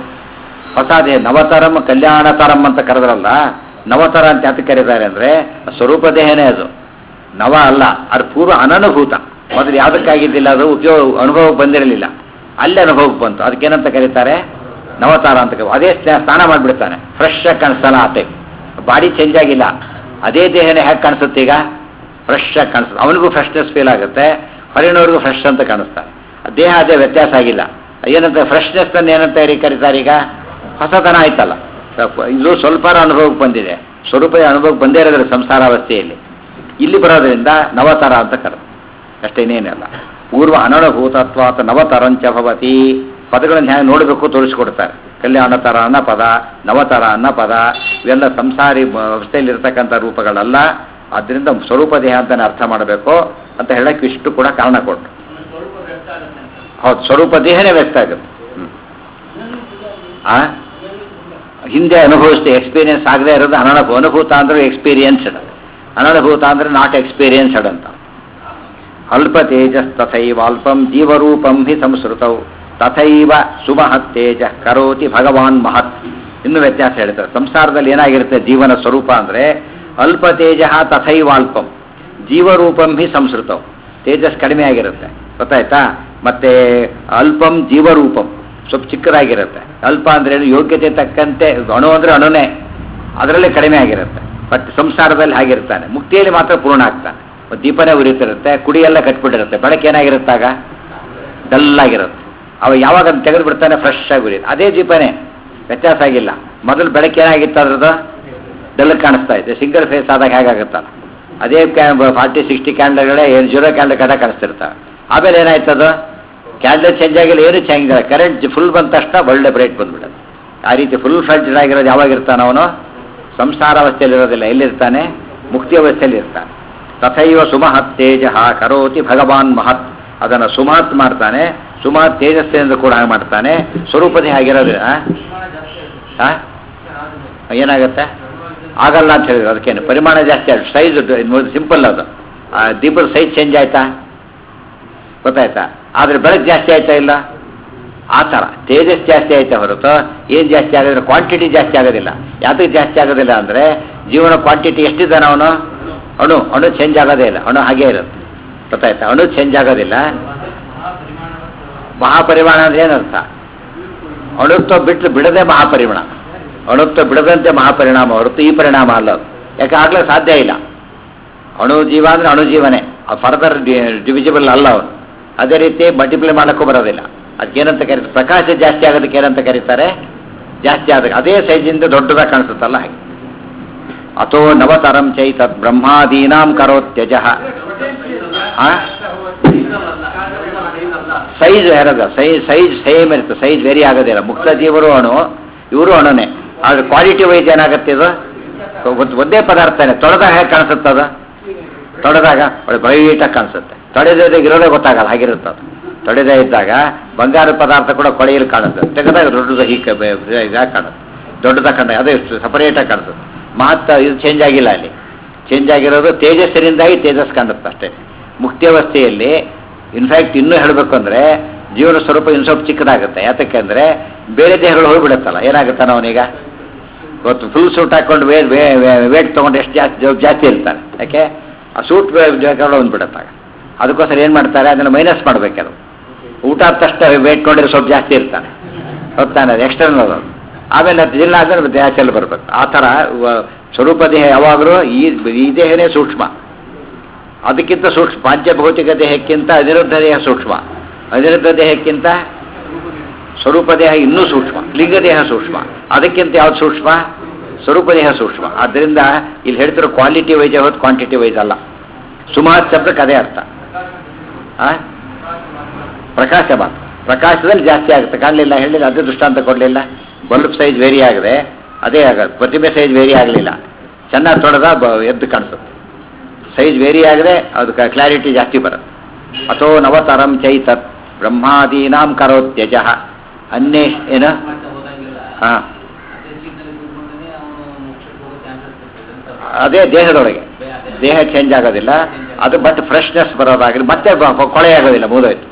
ಹೊಸದೇ ನವತರಂ ಕಲ್ಯಾಣತರಂ ಅಂತ ಕರೆದ್ರಲ್ಲ ನವತರ ಅಂತ ಯಾತಕ್ಕೆ ಕರೀತಾರೆ ಅಂದ್ರೆ ಸ್ವರೂಪ ದೇಹನೇ ಅದು ನವ ಅಲ್ಲ ಅದು ಪೂರ್ವ ಅನನುಭೂತ ಮೊದಲು ಯಾವುದಕ್ಕಾಗಿದ್ದಿಲ್ಲ ಅದು ಉಪಯೋಗ ಅನುಭವಕ್ಕೆ ಬಂದಿರಲಿಲ್ಲ ಅಲ್ಲಿ ಅನುಭವಕ್ಕೆ ಬಂತು ಅದಕ್ಕೇನಂತ ಕರೀತಾರೆ ನವತಾರ ಅಂತ ಕರೀ- ಅದೇ ಸ್ನ- ಸ್ನಾನ ಮಾಡಿಬಿಡ್ತಾನೆ ಫ್ರೆಶ್ ಆಗಿ ಕಾಣಿಸ್ತಾನ ಆತೆ ಬಾಡಿ ಚೇಂಜ್ ಆಗಿಲ್ಲ ಅದೇ ದೇಹನೇ ಹೇಗೆ ಕಾಣಿಸುತ್ತೆ ಈಗ ಫ್ರೆಶ್ ಆಗಿ ಕಾಣಿಸುತ್ತೆ ಅವನಿಗೂ ಫ್ರೆಶ್ನೆಸ್ ಫೀಲ್ ಆಗುತ್ತೆ ಹೊರಗಿನವ್ರಿಗೂ ಫ್ರೆಶ್ ಅಂತ ಕಾಣಿಸ್ತಾನೆ ದೇಹ ಅದೇ ವ್ಯತ್ಯಾಸ ಆಗಿಲ್ಲ ಏನಂತ ಫ್ರೆಶ್ನೆಸ್ ಅನ್ನು ಏನಂತ ಹೇಳಿ ಕರೀತಾರೆ ಈಗ ಹೊಸತನ ಆಯ್ತಲ್ಲ ಸ್ವಲ್ಪ- ಇದು ಸ್ವಲ್ಪ ಅನುಭವಕ್ಕೆ ಬಂದಿದೆ ಸ್ವರೂಪ ಅನುಭವಕ್ಕೆ ಬಂದೇ ಇರೋದ್ರ ಸಂಸಾರಾವಸ್ಥೆಯಲ್ಲಿ ಇಲ್ಲಿ ಬರೋದ್ರಿಂದ ನವತರ ಅಂತ ಕರೆದು ಅಷ್ಟೇ ಇನ್ನೇನಲ್ಲ ಪೂರ್ವ ಅನನುಭೂತತ್ವಾತ್ ನವತರಂಚ ಭವತಿ ಪದಗಳನ್ನು ಹೇಗೆ ನೋಡಬೇಕು ತೋರಿಸ್ಕೊಡ್ತಾರೆ ಕಲ್ಯಾಣ ತರ ಅನ್ನೋ ಪದ ನವತರ ಅನ್ನೋ ಪದ ಇವೆಲ್ಲ ಸಂಸಾರಿ ಮ- ಅವಸ್ಥೆಯಲ್ಲಿರ್ತಕ್ಕಂಥ ರೂಪಗಳಲ್ಲ ಆದ್ದರಿಂದ ಸ್ವರೂಪ ದೇಹ ಅಂತಾನೆ ಅರ್ಥ ಮಾಡಬೇಕು ಅಂತ ಹೇಳಕ್ಕೆ ಇಷ್ಟು ಕೂಡ ಕಾರಣ ಕೊಟ್ಟು ಹೌದು ಸ್ವರೂಪ ದೇಹನೇ ವ್ಯಕ್ತ ಆಗುತ್ತೆ ಹ್ಮ್. ಆ ಹಿಂದೆ ಅನುಭವಿಸಿದ ಎಕ್ಸ್ಪೀರಿಯನ್ಸ್ ಆಗದೆ ಇರೋದು ಅನನುಭವ ಅನುಭೂತ ಅಂದ್ರೆ ಎಕ್ಸ್ಪೀರಿಯನ್ಸ್ಡ್ ಅನನುಭೂತ ಅಂದ್ರೆ ನಾಟ್ ಎಕ್ಸ್ಪೀರಿಯನ್ಸ್ಡ್ ಅಂತ ಅಲ್ಪ ತೇಜಸ್ ತಥೈವ ಅಲ್ಪಂ ಜೀವರೂಪಂ ಹಿ ಸಂಸ್ಕೃತೌ ತಥೈವ ಸುಮಹತ್ ತೇಜ ಕರೋತಿ ಭಗವಾನ್ ಮಹತ್ ಇನ್ನು ವ್ಯತ್ಯಾಸ ಹೇಳ್ತಾರೆ ಸಂಸಾರದಲ್ಲಿ ಏನಾಗಿರುತ್ತೆ ಜೀವನ ಸ್ವರೂಪ ಅಂದ್ರೆ ಅಲ್ಪ ತೇಜ ತಥೈವ ಅಲ್ಪಂ ಜೀವರೂಪಂ ಹಿ ಸಂಸ್ಕೃತೌ ತೇಜಸ್ ಕಡಿಮೆ ಆಗಿರುತ್ತೆ ಗೊತ್ತಾಯ್ತಾ ಮತ್ತೆ ಅಲ್ಪಂ ಜೀವರೂಪಂ ಸ್ವಲ್ಪ ಚಿಕ್ಕದಾಗಿರುತ್ತೆ ಅಲ್ಪ ಅಂದ್ರೆ ಏನು ಯೋಗ್ಯತೆ ತಕ್ಕಂತೆ ಅಣು ಅಂದ್ರೆ ಅಣುನೇ ಅದರಲ್ಲೇ ಕಡಿಮೆ ಆಗಿರುತ್ತೆ ಬಟ್ ಸಂಸಾರದಲ್ಲಿ ಹಾಗಿರ್ತಾನೆ ಮುಕ್ತಿಯಲ್ಲಿ ಮಾತ್ರ ಪೂರ್ಣ ಆಗ್ತಾನೆ ಒಂದು ದೀಪನೇ ಉರಿತಿರುತ್ತೆ ಕುಡಿಯೆಲ್ಲ ಕಟ್ಬಿಟ್ಟಿರುತ್ತೆ ಬೆಳಕು ಏನಾಗಿರುತ್ತಾಗ ಡಲ್ ಆಗಿರುತ್ತೆ ಅವ ಯಾವಾಗ ಅದನ್ನ ತೆಗೆದು ಬಿಡ್ತಾನೆ ಫ್ರೆಶ್ ಆಗಿ ಉರಿಯುತ್ತೆ ಅದೇ ದೀಪನೇ ವ್ಯತ್ಯಾಸ ಆಗಿಲ್ಲ ಮೊದಲು ಬೆಳಕು ಏನಾಗಿತ್ತು ಅದ್ರದ್ದು ಡಲ್ ಕಾಣಿಸ್ತಾ ಇದೆ ಸಿಂಗಲ್ ಫೇಸ್ ಆದಾಗ ಹೇಗಾಗುತ್ತಲ್ಲ ಅದೇ ಫಾರ್ಟಿ ಸಿಕ್ಸ್ಟಿ ಕ್ಯಾಂಡಲ್ಗಳೇ ಏನು ಜೀರೋ ಕ್ಯಾಂಡಲ್ ಕಡೆ ಕಾಣಿಸ್ತಿರ್ತಾವೆ ಆಮೇಲೆ ಏನಾಯ್ತದು ಕ್ಯಾಂಡಲ್ ಚೇಂಜ್ ಆಗಿಲ್ಲ ಏನು ಚೇಂಜ್ ಆಗಿಲ್ಲ ಕರೆಂಟ್ ಫುಲ್ ಬಂದ ತಕ್ಷಣ ಒಳ್ಳೆ ಬ್ರೈಟ್ ಬಂದ್ಬಿಡುತ್ತೆ ಆ ರೀತಿ ಫುಲ್ ಫ್ಲಡ್ಜ್ ಆಗಿರೋದು ಯಾವಾಗ ಇರ್ತಾನೆ ಅವನು ಸಂಸಾರ ಅವಸ್ಥೆಯಲ್ಲಿ ಇರೋದಿಲ್ಲ ಎಲ್ಲಿರ್ತಾನೆ ಮುಕ್ತಿ ಅವಸ್ಥೆಯಲ್ಲಿ ಇರ್ತಾನೆ ತಥೈವ ಸುಮಹತ್ ತೇಜ ಕರೋತಿ ಭಗವಾನ್ ಮಹತ್ ಅದನ್ನು ಸುಮಹತ್ ಮಾಡ್ತಾನೆ ಸುಮಹತ್ ತೇಜಸ್ಸಿನಿಂದ ಕೂಡ ಹಾಗೆ ಮಾಡ್ತಾನೆ ಸ್ವರೂಪದೇ ಆಗಿರೋದು ಆ? ಆ? ಏನಾಗುತ್ತೆ ಆಗಲ್ಲ ಅಂತ ಹೇಳಿದ್ರು ಅದಕ್ಕೇನು ಪರಿಮಾಣ ಜಾಸ್ತಿ ಆಗುತ್ತೆ ಸೈಜ್ ಸಿಂಪಲ್ ಅದು ಆ ದೀಪದ ಸೈಜ್ ಚೇಂಜ್ ಆಯ್ತಾ ಗೊತ್ತಾಯ್ತಾ ಆದರೆ ಬೆಳಕು ಜಾಸ್ತಿ ಆಯ್ತಾ ಇಲ್ಲ ಆ ಥರ ತೇಜಸ್ ಜಾಸ್ತಿ ಆಯ್ತಾ ಹೊರತು ಏನು ಜಾಸ್ತಿ ಆಗೋದಿಲ್ಲ ಕ್ವಾಂಟಿಟಿ ಜಾಸ್ತಿ ಆಗೋದಿಲ್ಲ ಯಾತಕ್ಕೆ ಜಾಸ್ತಿ ಆಗೋದಿಲ್ಲ ಅಂದರೆ ಜೀವನ ಕ್ವಾಂಟಿಟಿ ಎಷ್ಟಿದ್ದಾನೆ ಅವನು ಅಣು ಅಣು ಚೇಂಜ್ ಆಗೋದೇ ಇಲ್ಲ ಅಣು ಹಾಗೇ ಇರುತ್ತೆ ಗೊತ್ತಾಯ್ತಾ ಅಣು ಚೇಂಜ್ ಆಗೋದಿಲ್ಲ ಮಹಾಪರಿಮಾಣ ಅಂದ್ರೆ ಏನರ್ಥ ಅಣುತ್ವ ಬಿಟ್ಟು ಬಿಡದೆ ಮಹಾಪರಿಮಾಣ ಅಣುತ್ವ ಬಿಡದಂತೆ ಮಹಾಪರಿಣಾಮ ಹೊರತು ಈ ಪರಿಣಾಮ ಅಲ್ಲ ಅದು ಯಾಕೆ ಆಗಲೇ ಸಾಧ್ಯ ಇಲ್ಲ ಅಣು ಜೀವ ಅಂದರೆ ಅಣುಜೀವನೇ ಫರ್ದರ್ ಡಿವಿಜಿಬಲ್ ಅಲ್ಲ ಅವನು ಅದೇ ರೀತಿ ಮಲ್ಟಿಪ್ಲೈ ಮಾಡೋಕ್ಕೂ ಬರೋದಿಲ್ಲ ಅದಕ್ಕೇನಂತ ಕರೀತಾರೆ ಪ್ರಕಾಶ ಜಾಸ್ತಿ ಆಗೋದಕ್ಕೆ ಏನಂತ ಕರೀತಾರೆ ಜಾಸ್ತಿ ಆದ ಅದೇ ಸೈಜಿಂದ ದೊಡ್ಡದಾಗಿ ಕಾಣಿಸುತ್ತಲ್ಲ ಹಾಗೆ ಅಥೋ ನವತರಂ ಚೈತತ್ ಬ್ರಹ್ಮಾದೀನಾಂ ಕರೋತ್ಯಜ ಆ? ಸೈಜ್ ಹೇಳದ ಸೈಜ್ ಸೈಜ್ ಸೇಮ್ ಇರುತ್ತೆ ಸೈಜ್ ವೇರಿ ಆಗೋದಿಲ್ಲ ಮುಕ್ತ ಜೀವರು ಅಣು ಇವರು ಅಣುನೇ ಆದ್ರೆ ಕ್ವಾಲಿಟಿ ವೈಸ್ ಏನಾಗುತ್ತೆ ಇದು ಒಂದು ಒಂದೇ ಪದಾರ್ಥನೇ ತೊಳೆದಾಗ ಹೇಗೆ ಕಾಣಿಸುತ್ತೆ ಅದು ತೊಳೆದಾಗ ಒಳ್ಳೆ ಬ್ರೈಟಾಗಿ ಕಾಣಿಸುತ್ತೆ ತೊಳೆದಾಗ ಇರೋದೇ ಗೊತ್ತಾಗಲ್ಲ ಹಾಗಿರುತ್ತೆ ಅದು ತೊಳೆದೇ ಇದ್ದಾಗ ಬಂಗಾರ ಪದಾರ್ಥ ಕೂಡ ಕೊಳೆಯಲ್ಲಿ ಕಾಣುತ್ತೆ ತೆಗೆದಾಗ ದೊಡ್ಡದು ಹೀಗೆ ಇದಾಗಿ ಕಾಣುತ್ತೆ ದೊಡ್ಡದಾಗಿ ಕಂಡ ಅದೇ ಸಪರೇಟಾಗಿ ಕಾಣಿಸುತ್ತೆ ಮಹತ್ತ ಇದು ಚೇಂಜ್ ಆಗಿಲ್ಲ ಅಲ್ಲಿ ಚೇಂಜ್ ಆಗಿರೋದು ತೇಜಸ್ಸಿನಿಂದಾಗಿ ತೇಜಸ್ ಕಾಣುತ್ತೆ ಅಷ್ಟೇ ಮುಕ್ತಾವಸ್ಥೆಯಲ್ಲಿ ಇನ್ಫ್ಯಾಕ್ಟ್ ಇನ್ನೂ ಹೇಳಬೇಕು ಅಂದರೆ ಜೀವನ ಸ್ವರೂಪ ಇನ್ನು ಸ್ವಲ್ಪ ಚಿಕ್ಕದಾಗುತ್ತೆ ಯಾತಕ್ಕೆ ಅಂದರೆ ಬೇರೆ ದೇಹಗಳು ಹೋಗ್ಬಿಡುತ್ತಲ್ಲ ಏನಾಗುತ್ತೆ ಅವನೀಗ ಇವತ್ತು ಫುಲ್ ಸೂಟ್ ಹಾಕೊಂಡು ವೇ ವೇಟ್ ತೊಗೊಂಡು ಎಷ್ಟು ಜಾಸ್ತಿ ಜವಾಬ್ ಜಾಸ್ತಿ ಇರ್ತಾರೆ ಯಾಕೆ ಆ ಸೂಟ್ ದೇಹಗಳು ಬಂದ್ಬಿಡುತ್ತಾಗ ಅದಕ್ಕೋಸ್ಕರ ಏನು ಮಾಡ್ತಾರೆ ಅದನ್ನು ಮೈನಸ್ ಮಾಡಬೇಕದು ಊಟ ಆದ ತಕ್ಷಣ ವೇಟ್ ನೋಡಿದ್ರೆ ಸ್ವಲ್ಪ ಜಾಸ್ತಿ ಇರ್ತಾನೆ ಹೋಗ್ತಾನೆ ಅದು ಎಕ್ಸ್ಟರ್ನಲ್ ಅದು ಆಮೇಲೆ ಅದು ಜಿಲ್ಲ ಆದ್ಮೇಲೆ ದೇಹ ಚೆಲ್ಲ ಬರಬೇಕು ಆ ಥರ ವ- ಸ್ವರೂಪ ದೇಹ ಯಾವಾಗಲೂ ಈ ಈ ದೇಹನೇ ಸೂಕ್ಷ್ಮ ಅದಕ್ಕಿಂತ ಸೂಕ್ಷ್ಮ ಪಾಂಚಭೌತಿಕ ದೇಹಕ್ಕಿಂತ ಅನಿರುದ್ಧ ದೇಹ ಸೂಕ್ಷ್ಮ ಅನಿರುದ್ಧ ದೇಹಕ್ಕಿಂತ ಸ್ವರೂಪ ದೇಹ ಇನ್ನೂ ಸೂಕ್ಷ್ಮ ಲಿಂಗ ದೇಹ ಸೂಕ್ಷ್ಮ ಅದಕ್ಕಿಂತ ಯಾವ್ದು ಸೂಕ್ಷ್ಮ ಸ್ವರೂಪ ದೇಹ ಸೂಕ್ಷ್ಮ ಆದ್ದರಿಂದ ಇಲ್ಲಿ ಹೇಳ್ತಿರೋ ಕ್ವಾಲಿಟಿ ವೈಸ್ ಹೊತ್ತು ಕ್ವಾಂಟಿಟಿ ವೈಸ್ ಅಲ್ಲ ಸುಮಾರು ಶಬ್ದಕ್ಕೆ ಅದೇ ಅರ್ಥ ಆ? ಪ್ರಕಾಶ ಮಾತ್ರ ಪ್ರಕಾಶದಲ್ಲಿ ಜಾಸ್ತಿ ಆಗುತ್ತೆ ಕಾಣಲಿಲ್ಲ ಹೇಳಿಲ್ಲ ಅದೇ ದೃಷ್ಟಾಂತ ಕೊಡಲಿಲ್ಲ ಬಲ್ಬ್ ಸೈಜ್ ವೇರಿ ಆಗಿದೆ ಅದೇ ಆಗುತ್ತೆ ಪ್ರತಿಮೆ ಸೈಜ್ ವೇರಿ ಆಗಲಿಲ್ಲ ಚೆನ್ನಾಗಿ ತೊಳೆದ ಬ- ಎದ್ದು ಕಾಣಿಸುತ್ತೆ ಸೈಜ್ ವೇರಿ ಆದರೆ ಅದಕ್ಕೆ ಕ್ಲಾರಿಟಿ ಜಾಸ್ತಿ ಬರುತ್ತೆ ಅಥೋ ನವತರಂ ಚೈತತ್ ಬ್ರಹ್ಮಾದೀನಾಂ ಕರೋತ್ಯಜ ಅನ್ಯೇ ಏನು ಹಾಂ ಅದೇ ದೇಹದೊಳಗೆ ದೇಹ ಚೇಂಜ್ ಆಗೋದಿಲ್ಲ ಅದು ಬಟ್ ಫ್ರೆಶ್ನೆಸ್ ಬರೋದಾಗಲಿ ಮತ್ತೆ ಬ- ಕೊಳೆ ಆಗೋದಿಲ್ಲ ಮುಗಿದೋಯ್ತು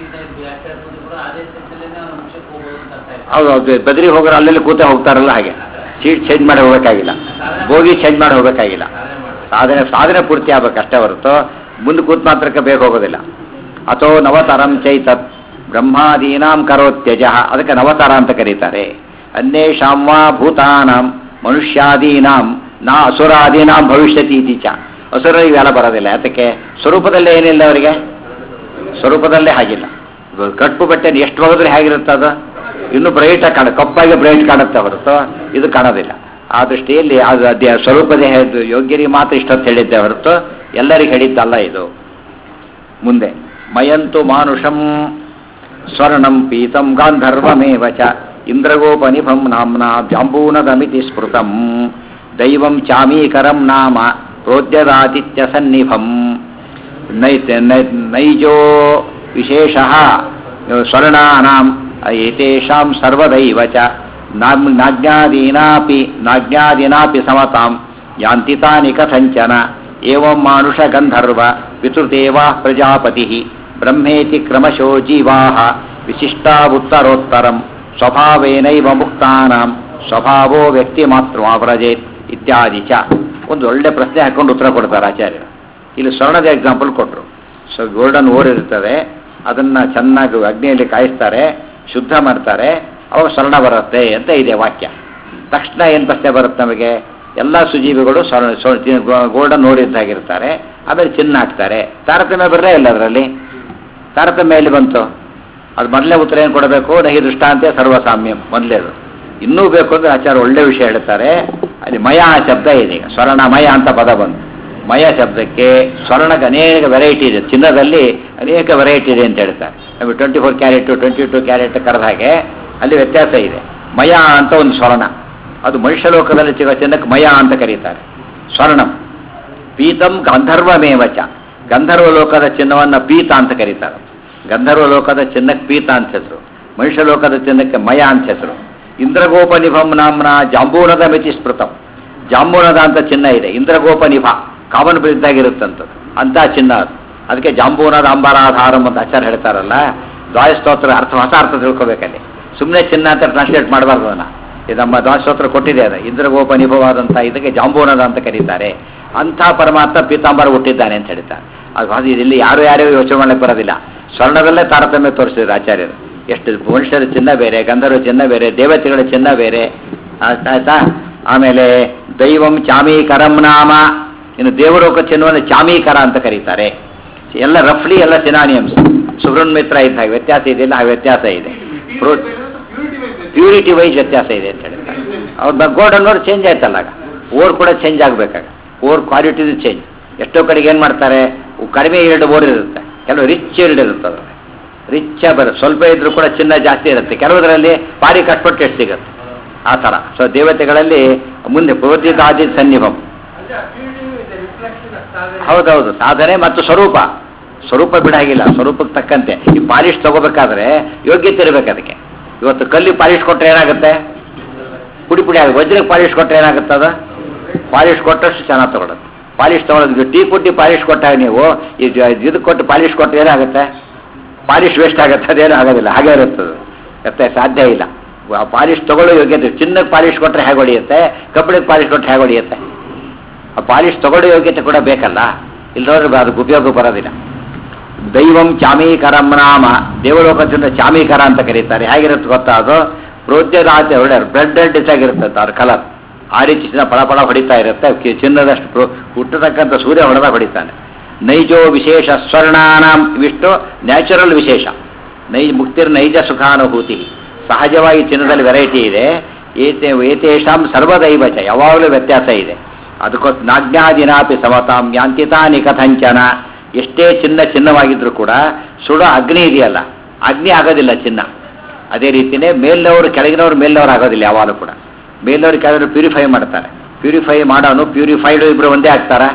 ಹೌದು ಹೌದು ಬದ್ರಿ ಹೋಗೋರು ಅಲ್ಲೆಲ್ಲಿ ಕೂತೆ ಹೋಗ್ತಾರಲ್ಲ ಹಾಗೆ ಸೀಟ್ ಚೇಂಜ್ ಮಾಡಿ ಹೋಗ್ಬೇಕಾಗಿಲ್ಲ ಬೋಗಿ ಚೇಂಜ್ ಮಾಡಿ ಹೋಗ್ಬೇಕಾಗಿಲ್ಲ ಸಾಧನೆ ಸಾಧನೆ ಪೂರ್ತಿ ಆಗ್ಬೇಕು ಅಷ್ಟೇ ಹೊರತು ಮುಂದೆ ಕೂತ್ ಮಾತ್ರಕ್ಕೆ ಬೇಗ ಹೋಗೋದಿಲ್ಲ ಅಥೋ ನವತರಂ ಚೈತತ್ ಬ್ರಹ್ಮಾದೀನಾಂ ಕರೋತ್ಯಜ ಅದಕ್ಕೆ ನವತರ ಅಂತ ಕರೀತಾರೆ ಅನ್ಯೇಷಾಂ ವಾ ಭೂತಾನಾಂ ಮನುಷ್ಯಾದೀನಾಂ ನಾ ಅಸುರಾದೀನಾಂ ಭವಿಷ್ಯತಿ ಇತಿ ಚ ಅಸುರರಿಗೆ ಇವೆಲ್ಲ ಬರೋದಿಲ್ಲ ಯಾತಕ್ಕೆ ಸ್ವರೂಪದಲ್ಲೇ ಏನಿಲ್ಲ ಅವರಿಗೆ ಸ್ವರೂಪದಲ್ಲೇ ಹಾಗಿಲ್ಲ ಇವಾಗ ಕಪ್ಪು ಬಟ್ಟೆ ಎಷ್ಟು ಹೋಗಿದ್ರೆ ಹೇಗಿರುತ್ತೆ ಅದು ಇನ್ನೂ ಬ್ರೈಟಾಗಿ ಕಾಣ ಕಪ್ಪಾಗಿ ಬ್ರೈಟ್ ಕಾಣುತ್ತೆ ಹೊರತು ಇದು ಕಾಣೋದಿಲ್ಲ ಆ ದೃಷ್ಟಿಯಲ್ಲಿ ಅದು ಅದೇ ಸ್ವರೂಪ ದೇಹದ್ದು ಯೋಗ್ಯರಿಗೆ ಮಾತ್ರ ಇಷ್ಟೊತ್ತು ಹೇಳಿದ್ದೆ ಹೊರತು ಎಲ್ಲರಿಗೆ ಹೇಳಿದ್ದಲ್ಲ ಇದು ಮುಂದೆ ಮಯಂತು ಮಾನುಷಂ ಸ್ವರ್ಣಂ ಪೀತಂ ಗಾಂಧರ್ವಮೇವ ಚ ಇಂದ್ರಗೋಪನಿಭಂ ನಾಮ್ನಾ ಜಾಂಬೂನದಮಿತಿ ಸ್ಮೃತಂ ದೈವಂ ಚಾಮೀಕರಂ ನಾಮ ಪ್ರೋದ್ಯದಾತಿಥ್ಯ ಸನ್ನಿಭಂ ನೈ ನೈ- ನೈಜೋ ವಿಶೇಷ ಸ್ವರ್ಣಾನಾಂ ಏತೇಷಾಂ ಸರ್ವದೈವ ಚ ನಾಮ್ ನಾಜ್ಞಾದೀನಾಪಿ ನಾಜ್ಞಾದಿನಾಪಿ ಸಮತಾಂ ಯಾಂತಿ ತಾನಿ ಕಥಂಚನ ಏವಂ ಮಾನುಷ ಗಂಧರ್ವ ಪಿತೃದೇವಾ ಪ್ರಜಾಪತಿ ಬ್ರಹ್ಮೇತಿ ಕ್ರಮಶೋ ಜೀವಾ ವಿಶಿಷ್ಟಾವುತ್ತರೋತ್ತರಂ ಸ್ವಭಾವೇನೈವ ಮುಕ್ತಾನಾಂ ಸ್ವಭಾವೋ ವ್ಯಕ್ತಿ ಮಾತ್ರ ವ್ರಜೇತ್ ಇತ್ಯಾದಿ ಚ ಒಂದು ಒಳ್ಳೆ ಪ್ರಶ್ನೆ ಹಾಕೊಂಡು ಉತ್ತರ ಕೊಡ್ತಾರೆ ಆಚಾರ್ಯರು ಇಲ್ಲಿ ಸ್ವರ್ಣದ ಎಕ್ಸಾಂಪಲ್ ಕೊಟ್ಟರು ಸೊ ಗೋಲ್ಡನ್ ಓರ್ ಇರ್ತದೆ ಅದನ್ನು ಚೆನ್ನಾಗಿ ಅಗ್ನಿಯಲ್ಲಿ ಕಾಯಿಸ್ತಾರೆ ಶುದ್ಧ ಮಾಡ್ತಾರೆ ಅವಾಗ ಸ್ವರ್ಣ ಬರುತ್ತೆ ಅಂತ ಇದೆ ವಾಕ್ಯ ತಕ್ಷಣ ಏನು ಪ್ರಶ್ನೆ ಬರುತ್ತೆ ನಮಗೆ ಎಲ್ಲ ಸುಜೀವಿಗಳು ಸ್ವರ್ಣ ಗೋಲ್ಡನ್ ಓರ್ ಇದ್ದಾಗಿರ್ತಾರೆ ಆಮೇಲೆ ಚಿನ್ನ ಹಾಕ್ತಾರೆ ತಾರತಮ್ಯ ಬರಲೇ ಇಲ್ಲ ಅದರಲ್ಲಿ ತಾರತಮ್ಯ ಎಲ್ಲಿ ಬಂತು ಅದು ಮೊದಲನೇ ಉತ್ತರ ಏನು ಕೊಡಬೇಕು ನಹಿ ದೃಷ್ಟಾಂತೆ ಸರ್ವಸಾಮ್ಯಂ ಮೊದಲೇದು ಇನ್ನೂ ಬೇಕು ಅಂದ್ರೆ ಆಚಾರ ಒಳ್ಳೆ ವಿಷಯ ಹೇಳ್ತಾರೆ ಅಲ್ಲಿ ಮಯ ಶಬ್ದ ಇದೆ ಈಗ ಸ್ವರ್ಣಮಯ ಅಂತ ಪದ ಬಂತು ಮಯ ಶಬ್ದಕ್ಕೆ ಸ್ವರ್ಣಕ್ಕೆ ಅನೇಕ ವೆರೈಟಿ ಇದೆ ಚಿನ್ನದಲ್ಲಿ ಅನೇಕ ವೆರೈಟಿ ಇದೆ ಅಂತ ಹೇಳ್ತಾರೆ ನಮಗೆ twenty four carat twenty two carat ಕರೆದ ಹಾಗೆ ಅಲ್ಲಿ ವ್ಯತ್ಯಾಸ ಇದೆ ಮಯ ಅಂತ ಒಂದು ಸ್ವರ್ಣ ಅದು ಮನುಷ್ಯ ಲೋಕದಲ್ಲಿ ಸಿಗೋ ಚಿನ್ನಕ್ಕೆ ಮಯ ಅಂತ ಕರೀತಾರೆ ಸ್ವರ್ಣಂ ಪೀತಂ ಗಂಧರ್ವಮೇವಚ ಗಂಧರ್ವ ಲೋಕದ ಚಿನ್ನವನ್ನು ಪೀತ ಅಂತ ಕರೀತಾರೆ ಗಂಧರ್ವ ಲೋಕದ ಚಿನ್ನಕ್ಕೆ ಪೀತ ಅಂತ ಹೆಸರು ಮನುಷ್ಯ ಲೋಕದ ಚಿನ್ನಕ್ಕೆ ಮಯ ಅಂತ ಹೆಸರು ಇಂದ್ರಗೋಪ ನಿಭಂ ನಾಮ್ನ ಜಾಂಬೂನದ ಮಿತಿ ಸ್ಮೃತಂ ಜಾಂಬೂನದ ಅಂತ ಚಿನ್ನ ಇದೆ ಇಂದ್ರಗೋಪ ನಿಭ ಕಾಮನ್ ಬಿದ್ದಾಗಿರುತ್ತಂಥದ್ದು ಅಂತ ಚಿನ್ನ ಅದು ಅದಕ್ಕೆ ಜಾಂಬೂನದ ಅಂಬರಾಧಾರಂ ಅಂತ ಆಚಾರ ಹೇಳ್ತಾರಲ್ಲ ದ್ವಾಯಸ್ತೋತ್ರ ಅರ್ಥ ಹೊಸ ಅರ್ಥ ತಿಳ್ಕೊಬೇಕಲ್ಲಿ ಸುಮ್ಮನೆ ಚಿನ್ನ ಅಂತ ಟ್ರಾನ್ಸ್ಲೇಟ್ ಮಾಡಬಾರ್ದು ಅದನ್ನ ಇದು ನಮ್ಮ ದ್ವಾಯಸ್ತೋತ್ರ ಕೊಟ್ಟಿದೆ ಅದು ಇಂದ್ರಗೋಪ ನಿಭವಾದಂಥ ಇದಕ್ಕೆ ಜಾಂಬೂನದ ಅಂತ ಕರೀತಾರೆ ಅಂಥ ಪರಮಾತ್ಮ ಪೀತಾಂಬರ ಹುಟ್ಟಿದ್ದಾನೆ ಅಂತ ಹೇಳ್ತಾರೆ ಅದು ಅದು ಇಲ್ಲಿ ಯಾರು ಯಾರು ಯೋಚನೆ ಮಾಡಕ್ಕೆ ಬರೋದಿಲ್ಲ ಸ್ವರ್ಣದಲ್ಲೇ ತಾರತಮ್ಯ ತೋರಿಸಿದ್ರು ಆಚಾರ್ಯರು ಎಷ್ಟು ಮನುಷ್ಯರ ಚಿನ್ನ ಬೇರೆ ಗಂಧರ್ವ ಚಿನ್ನ ಬೇರೆ ದೇವತೆಗಳ ಚಿನ್ನ ಬೇರೆ ಆಯ್ತಾ ಆಯ್ತಾ ಆಮೇಲೆ ದೈವಂ ಚಾಮೀಕರಂ ನಾಮ ಇನ್ನು ದೇವಲೋಕ ಚಿನ್ನವನ್ನು ಚಾಮೀಕರ ಅಂತ ಕರೀತಾರೆ ಎಲ್ಲ ರಫ್ಲಿ ಎಲ್ಲ ಸಿನಾನಿಯಮ್ಸ್ ಸುಬ್ರಹ್ಮ ಮಿತ್ರ ಇದ್ದ ಹಾಗೆ ವ್ಯತ್ಯಾಸ ಇದೆಯಲ್ಲ ಆ ವ್ಯತ್ಯಾಸ ಇದೆ ಪ್ರೋ ಪ್ಯೂರಿಟಿ ವೈಸ್ ಪ್ಯೂರಿಟಿ ವೈಸ್ ವ್ಯತ್ಯಾಸ ಇದೆ ಅಂತ ಹೇಳ್ತಾರೆ ಅವ್ರ ಗೋಲ್ಡ್ ಅನ್ನೋರು ಚೇಂಜ್ ಆಯ್ತಲ್ಲ ಆಗ ಓರ್ ಕೂಡ ಚೇಂಜ್ ಆಗಬೇಕಾಗ ಓರ್ ಕ್ವಾಲಿಟಿದು ಚೇಂಜ್ ಎಷ್ಟೋ ಕಡೆಗೆ ಏನು ಮಾಡ್ತಾರೆ ಉ- ಕಡಿಮೆ ಎರಡು ಓರ್ ಇರುತ್ತೆ ಕೆಲವು ರಿಚ್ ಎರಡು ಇರುತ್ತೆ ಅದು ರಿಚ್ ಬರುತ್ತೆ ಸ್ವಲ್ಪ ಇದ್ರೂ ಕೂಡ ಚಿನ್ನ ಜಾಸ್ತಿ ಇರುತ್ತೆ ಕೆಲವುದರಲ್ಲಿ ಪಾರಿ ಕಟ್ಪಟ್ಟು ಎಷ್ಟು ಸಿಗುತ್ತೆ ಆ ಥರ ಸೊ ದೇವತೆಗಳಲ್ಲಿ ಮುಂದೆ ಪ್ರೋದಿತಾದಿ ಸನ್ನಿಭಂ ಹೌದೌದು ಸಾಧನೆ ಮತ್ತು ಸ್ವರೂಪ ಸ್ವರೂಪ ಬಿಡಾಗಿಲ್ಲ ಸ್ವರೂಪಕ್ಕೆ ತಕ್ಕಂತೆ ಈ ಪಾಲಿಶ್ ತಗೋಬೇಕಾದ್ರೆ ಯೋಗ್ಯತೆ ಇರಬೇಕು ಅದಕ್ಕೆ ಇವತ್ತು ಕಲ್ಲಿ ಪಾಲಿಶ್ ಕೊಟ್ಟರೆ ಏನಾಗುತ್ತೆ ಪುಡಿ ಪುಡಿ ಆಗಿ ವಜ್ರಕ್ಕೆ ಪಾಲಿಶ್ ಕೊಟ್ಟರೆ ಏನಾಗುತ್ತೆ ಅದು ಪಾಲಿಶ್ ಕೊಟ್ಟಷ್ಟು ಚೆನ್ನಾಗಿ ತಗೊಳುತ್ತೆ ಪಾಲಿಶ್ ತಗೊಳ್ಳೋದು ಟೀ ಕೊಟ್ಟು ಪಾಲಿಶ್ ಕೊಟ್ಟಾಗ ನೀವು ಇದು ಇದು ಕೊಟ್ಟು ಪಾಲಿಶ್ ಕೊಟ್ಟರೆ ಏನಾಗುತ್ತೆ ಪಾಲಿಶ್ ವೇಸ್ಟ್ ಆಗುತ್ತೆ ಅದೇನು ಆಗೋದಿಲ್ಲ ಹಾಗೆ ಇರುತ್ತೆ ಅದು ಮತ್ತೆ ಸಾಧ್ಯ ಇಲ್ಲ ಆ ಪಾಲಿಶ್ ತಗೊಳ್ಳೋ ಯೋಗ್ಯತೆ ಚಿನ್ನಕ್ಕೆ ಪಾಲಿಶ್ ಕೊಟ್ಟರೆ ಹೇಗೆ ಹೊಡೆಯುತ್ತೆ ಕಬ್ಬಿಣಕ್ಕೆ ಪಾಲಿಶ್ ಕೊಟ್ಟರೆ ಹೇಗೆ ಹೊಡೆಯುತ್ತೆ ಆ ಪಾಲಿಶ್ ತಗೊಳ್ಳೋ ಯೋಗ್ಯತೆ ಕೂಡ ಬೇಕಲ್ಲ ಇಲ್ಲದವ್ರಿಗೆ ಅದಕ್ಕೆ ಉಪಯೋಗ ಬರೋದಿಲ್ಲ ದೈವಂ ಚಾಮೀಕರಂ ನಾಮ ದೇವಲೋಕದಿಂದ ಚಾಮೀಕರ ಅಂತ ಕರೀತಾರೆ ಹೇಗಿರುತ್ತೆ ಗೊತ್ತಾ ಅದು ಪ್ರೋದ್ಯದಾತೆ ಒಳ್ಳೆ ಬ್ಲಡ್ ರೆಡ್ ಆಗಿರುತ್ತೆ ಅದ್ರ ಕಲರ್ ಆ ರೀತಿ ಚಿನ್ನ ಪಳ ಪಳ ಹೊಡಿತಾ ಇರುತ್ತೆ ಕಿ- ಚಿನ್ನದಷ್ಟು ಪ್ರೋ ಹುಟ್ಟತಕ್ಕಂಥ ಸೂರ್ಯ ಹೊಡೆದ ಹೊಡಿತಾನೆ ನೈಜೋ ವಿಶೇಷ ಸ್ವರ್ಣಾನಾಂ ಇವಿಷ್ಟು ನ್ಯಾಚುರಲ್ ವಿಶೇಷ ನೈ ಮುಕ್ತಿರ್ ನೈಜ ಸುಖಾನುಭೂತಿ ಸಹಜವಾಗಿ ಚಿನ್ನದಲ್ಲಿ ವೆರೈಟಿ ಇದೆ ಏತೆ ಏತೇಷಾಂ ಸರ್ವದೈವಚ ಯಾವಾಗಲೂ ವ್ಯತ್ಯಾಸ ಇದೆ ಅದಕ್ಕೋಸ್ ನಾಜ್ಞಾದಿನಾಪಿ ಸಮತಾಂ ಯಾಂತಿತಾನಿ ಕಥಂಚನ ಎಷ್ಟೇ ಚಿನ್ನ ಚಿನ್ನವಾಗಿದ್ರೂ ಕೂಡ ಸುಡೋ ಅಗ್ನಿ ಇದೆಯಲ್ಲ ಅಗ್ನಿ ಆಗೋದಿಲ್ಲ ಚಿನ್ನ ಅದೇ ರೀತಿಯೇ ಮೇಲಿನವರು ಕೆಳಗಿನವರು ಮೇಲಿನವರು ಆಗೋದಿಲ್ಲ ಯಾವಾಗಲೂ ಕೂಡ ಮೇಲಿನವರು ಕೆಳಗಿನವರು ಪ್ಯೂರಿಫೈ ಮಾಡ್ತಾರೆ ಪ್ಯೂರಿಫೈ ಮಾಡೋನು ಪ್ಯೂರಿಫೈಡು ಇಬ್ಬರು ಒಂದೇ ಆಗ್ತಾರಾ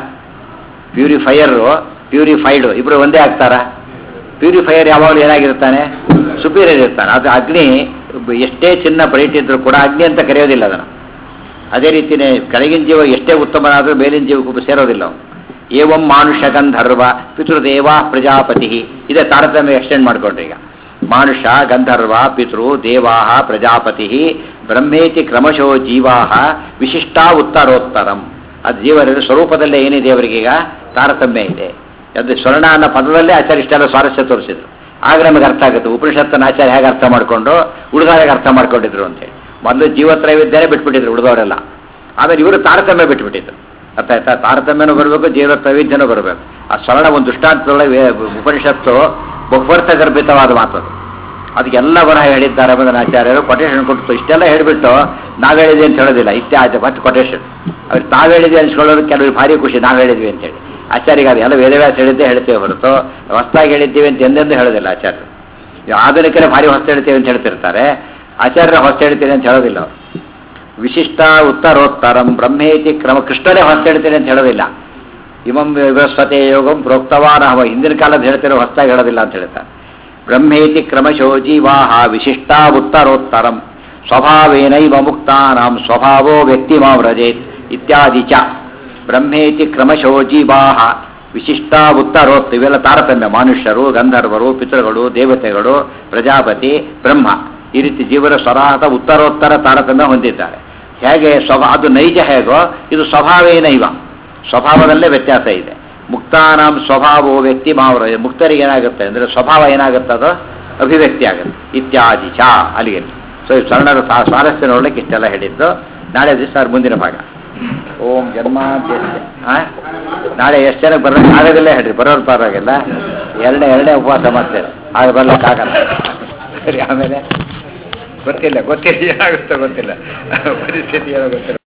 ಪ್ಯೂರಿಫೈಯರು ಪ್ಯೂರಿಫೈಡು ಇಬ್ಬರು ಒಂದೇ ಆಗ್ತಾರಾ ಪ್ಯೂರಿಫೈಯರ್ ಯಾವಾಗಲೂ ಏನಾಗಿರ್ತಾನೆ ಸುಪೀರಿಯರ್ ಇರ್ತಾನೆ ಅದು ಅಗ್ನಿ ಎಷ್ಟೇ ಚಿನ್ನ ಇದ್ರೂ ಕೂಡ ಅಗ್ನಿ ಅಂತ ಕರೆಯೋದಿಲ್ಲ ಅದನ್ನು ಅದೇ ರೀತಿಯೇ ಕೆಳಗಿನ ಜೀವ ಎಷ್ಟೇ ಉತ್ತಮನಾದರೂ ಮೇಲಿನ ಜೀವಕ್ಕೂ ಸೇರೋದಿಲ್ಲ ಅವನು ಏವಂ ಮಾನುಷ ಗಂಧರ್ವ ಪಿತೃದೇವ ಪ್ರಜಾಪತಿ ಇದೇ ತಾರತಮ್ಯ ಎಕ್ಸ್ಟೆಂಡ್ ಮಾಡ್ಕೊಂಡ್ರಿ ಈಗ ಮಾನುಷ ಗಂಧರ್ವ ಪಿತೃ ದೇವಾ ಪ್ರಜಾಪತಿ ಬ್ರಹ್ಮೇತಿ ಕ್ರಮಶೋ ಜೀವಾ ವಿಶಿಷ್ಟಾ ಉತ್ತರೋತ್ತರಂ ಅದು ಜೀವರ ಸ್ವರೂಪದಲ್ಲೇ ಏನಿದೆ ದೇವರಿಗೀಗ ತಾರತಮ್ಯ ಇದೆ ಅದು ಸ್ವರ್ಣ ಅನ್ನೋ ಪದದಲ್ಲೇ ಆಚಾರ್ಯ ಇಷ್ಟೆಲ್ಲ ಸ್ವಾರಸ್ಯ ತೋರಿಸಿದ್ರು ಆಗ ನಮಗೆ ಅರ್ಥ ಆಗುತ್ತೆ ಉಪನಿಷತ್ತನ ಆಚಾರ್ಯ ಹೇಗೆ ಅರ್ಥ ಮಾಡಿಕೊಂಡು ಉಳಿದವರಿಗೆ ಅರ್ಥ ಮಾಡ್ಕೊಂಡಿದ್ರು ಅಂತೇಳಿ ಮೊದಲು ಜೀವತ್ರೈವಿದ್ಯನೇ ಬಿಟ್ಬಿಟ್ಟಿದ್ರು ಉಳಿದವರೆಲ್ಲ ಆಮೇಲೆ ಇವರು ತಾರತಮ್ಯ ಬಿಟ್ಬಿಟ್ಟಿದ್ರು ಅರ್ಥ ಆಯ್ತಾ ತಾರತಮ್ಯನೂ ಬರಬೇಕು ಜೀವ ತ್ರೈವಿಧ್ಯನೂ ಬರಬೇಕು ಆ ಸ್ವರ್ಣ ಒಂದು ದೃಷ್ಟಾಂತದೊಳಗೆ ವೇ- ಉಪನಿಷತ್ತು ಬಹುವರ್ಥ ಗರ್ಭಿತವಾದ ಮಾತದು ಅದಕ್ಕೆಲ್ಲ ಬರಹ ಹೇಳಿದ್ದಾರೆ ಎಂಬುದನ್ನು ಆಚಾರ್ಯರು ಕೊಟೇಶನ್ ಕೊಟ್ಟು ಇಷ್ಟೆಲ್ಲ ಹೇಳಿಬಿಟ್ಟು ನಾವು ಹೇಳಿದ್ವಿ ಅಂತ ಹೇಳೋದಿಲ್ಲ ಇತ್ಯಾದಿ ಫಸ್ಟ್ ಕೊಟೇಶನ್ ಅವ್ರು ತಾವು ಹೇಳಿದ್ವಿ ಅನ್ಸ್ಕೊಳ್ಳೋದು ಕೆಲವರು ಭಾರಿ ಖುಷಿ ನಾವು ಹೇಳಿದ್ವಿ ಅಂತೇಳಿ ಆಚಾರ್ಯಗೆ ಅದು ಎಲ್ಲ ವೇದವ್ಯಾಸ ಹೇಳಿದ್ದೇ ಹೇಳ್ತೇವೆ ಹೊರತು ಹೊಸ್ದಾಗಿ ಹೇಳಿದ್ದೀವಿ ಅಂತ ಎಂದೆಂದೂ ಹೇಳೋದಿಲ್ಲ ಆಚಾರ್ಯರು ಈ ಆಧುನಿಕರೇ ಭಾರಿ ಹೊಸ ಹೇಳ್ತೇವೆ ಅಂತ ಹೇಳ್ತಿರ್ತಾರೆ ಆಚಾರ್ಯರ ಹೊಸ ಹೇಳ್ತೇನೆ ಅಂತ ಹೇಳೋದಿಲ್ಲ ಅವರು ವಿಶಿಷ್ಟ ಉತ್ತರೋತ್ತರಂ ಬ್ರಹ್ಮೇತಿ ಕ್ರಮ ಕೃಷ್ಣನೇ ಹೊಸ ಹೇಳ್ತೇನೆ ಅಂತ ಹೇಳೋದಿಲ್ಲ ಇಮಂ ವಿವಸ್ವತೆ ಯೋಗಂ ಪ್ರೋಕ್ತವಾನ ಅವ ಹಿಂದಿನ ಕಾಲದ ಹೇಳ್ತಿರೋ ಹೊಸದಾಗಿ ಹೇಳೋದಿಲ್ಲ ಅಂತ ಹೇಳ್ತಾರೆ ಬ್ರಹ್ಮೇತಿ ಕ್ರಮಶೋ ಜೀವಾಹ ವಿಶಿಷ್ಟ ಉತ್ತರೋತ್ತರಂ ಸ್ವಭಾವೇನೈವ ಮುಕ್ತಾನಾಂ ಸ್ವಭಾವೋ ವ್ಯಕ್ತಿಮಾವ್ರಜೇತ್ ಇತ್ಯಾದಿ ಚ ಬ್ರಹ್ಮೇತಿ ಕ್ರಮಶೋ ಜೀವಾಹ ವಿಶಿಷ್ಟ ಉತ್ತರೋತ್ ಇವೆಲ್ಲ ತಾರತಮ್ಯ ಮನುಷ್ಯರು ಗಂಧರ್ವರು ಪಿತೃಗಳು ದೇವತೆಗಳು ಪ್ರಜಾಪತಿ ಬ್ರಹ್ಮ ಈ ರೀತಿ ಜೀವನ ಸ್ವರಾಹದ ಉತ್ತರೋತ್ತರ ತಾರತಮ್ಯ ಹೊಂದಿದ್ದಾರೆ ಹೇಗೆ ಸ್ವಭಾ ಅದು ನೈಜ ಹೇಗೋ ಇದು ಸ್ವಭಾವೇನೈವ ಸ್ವಭಾವದಲ್ಲೇ ವ್ಯತ್ಯಾಸ ಇದೆ ಮುಕ್ತಾನಾಂ ಸ್ವಭಾವೋ ವ್ಯಕ್ತಿ ಮಾವರ ಮುಕ್ತರಿಗೆ ಏನಾಗುತ್ತೆ ಅಂದರೆ ಸ್ವಭಾವ ಏನಾಗುತ್ತೆ ಅದು ಅಭಿವ್ಯಕ್ತಿ ಆಗುತ್ತೆ ಇತ್ಯಾದಿ ಚ ಅಲ್ಲಿಗೆ ಸೊ ಈ ಸ್ವರ್ಣದ ಸ್ವಾ- ಸ್ವಾರಸ್ಯ ನೋಡ್ಲಿಕ್ಕೆ ಇಷ್ಟೆಲ್ಲ ಹೇಳಿದ್ದು ನಾಳೆ ದಿವಸ ಮುಂದಿನ ಭಾಗ ಓಂ ಜನ್ಮ ನಾಳೆ ಎಷ್ಟು ಜನಕ್ಕೆ ಬರೋದು ಆಗೋದಿಲ್ಲ ಹೇಳ್ರಿ ಬರೋರು ಪರವಾಗಿಲ್ಲ ಎರಡನೇ ಎರಡನೇ ಉಪವಾಸ ಮಾಡ್ತೇನೆ ಆಗ ಬರ್ಲಿಕ್ಕಾಗಲ್ಲ ಸರಿ ಆಮೇಲೆ ಗೊತ್ತಿಲ್ಲ ಗೊತ್ತಿಲ್ಲ ಏನಾಗುತ್ತೋ ಗೊತ್ತಿಲ್ಲ ಪರಿಸ್ಥಿತಿ ಏನೋ ಗೊತ್ತಿಲ್ಲ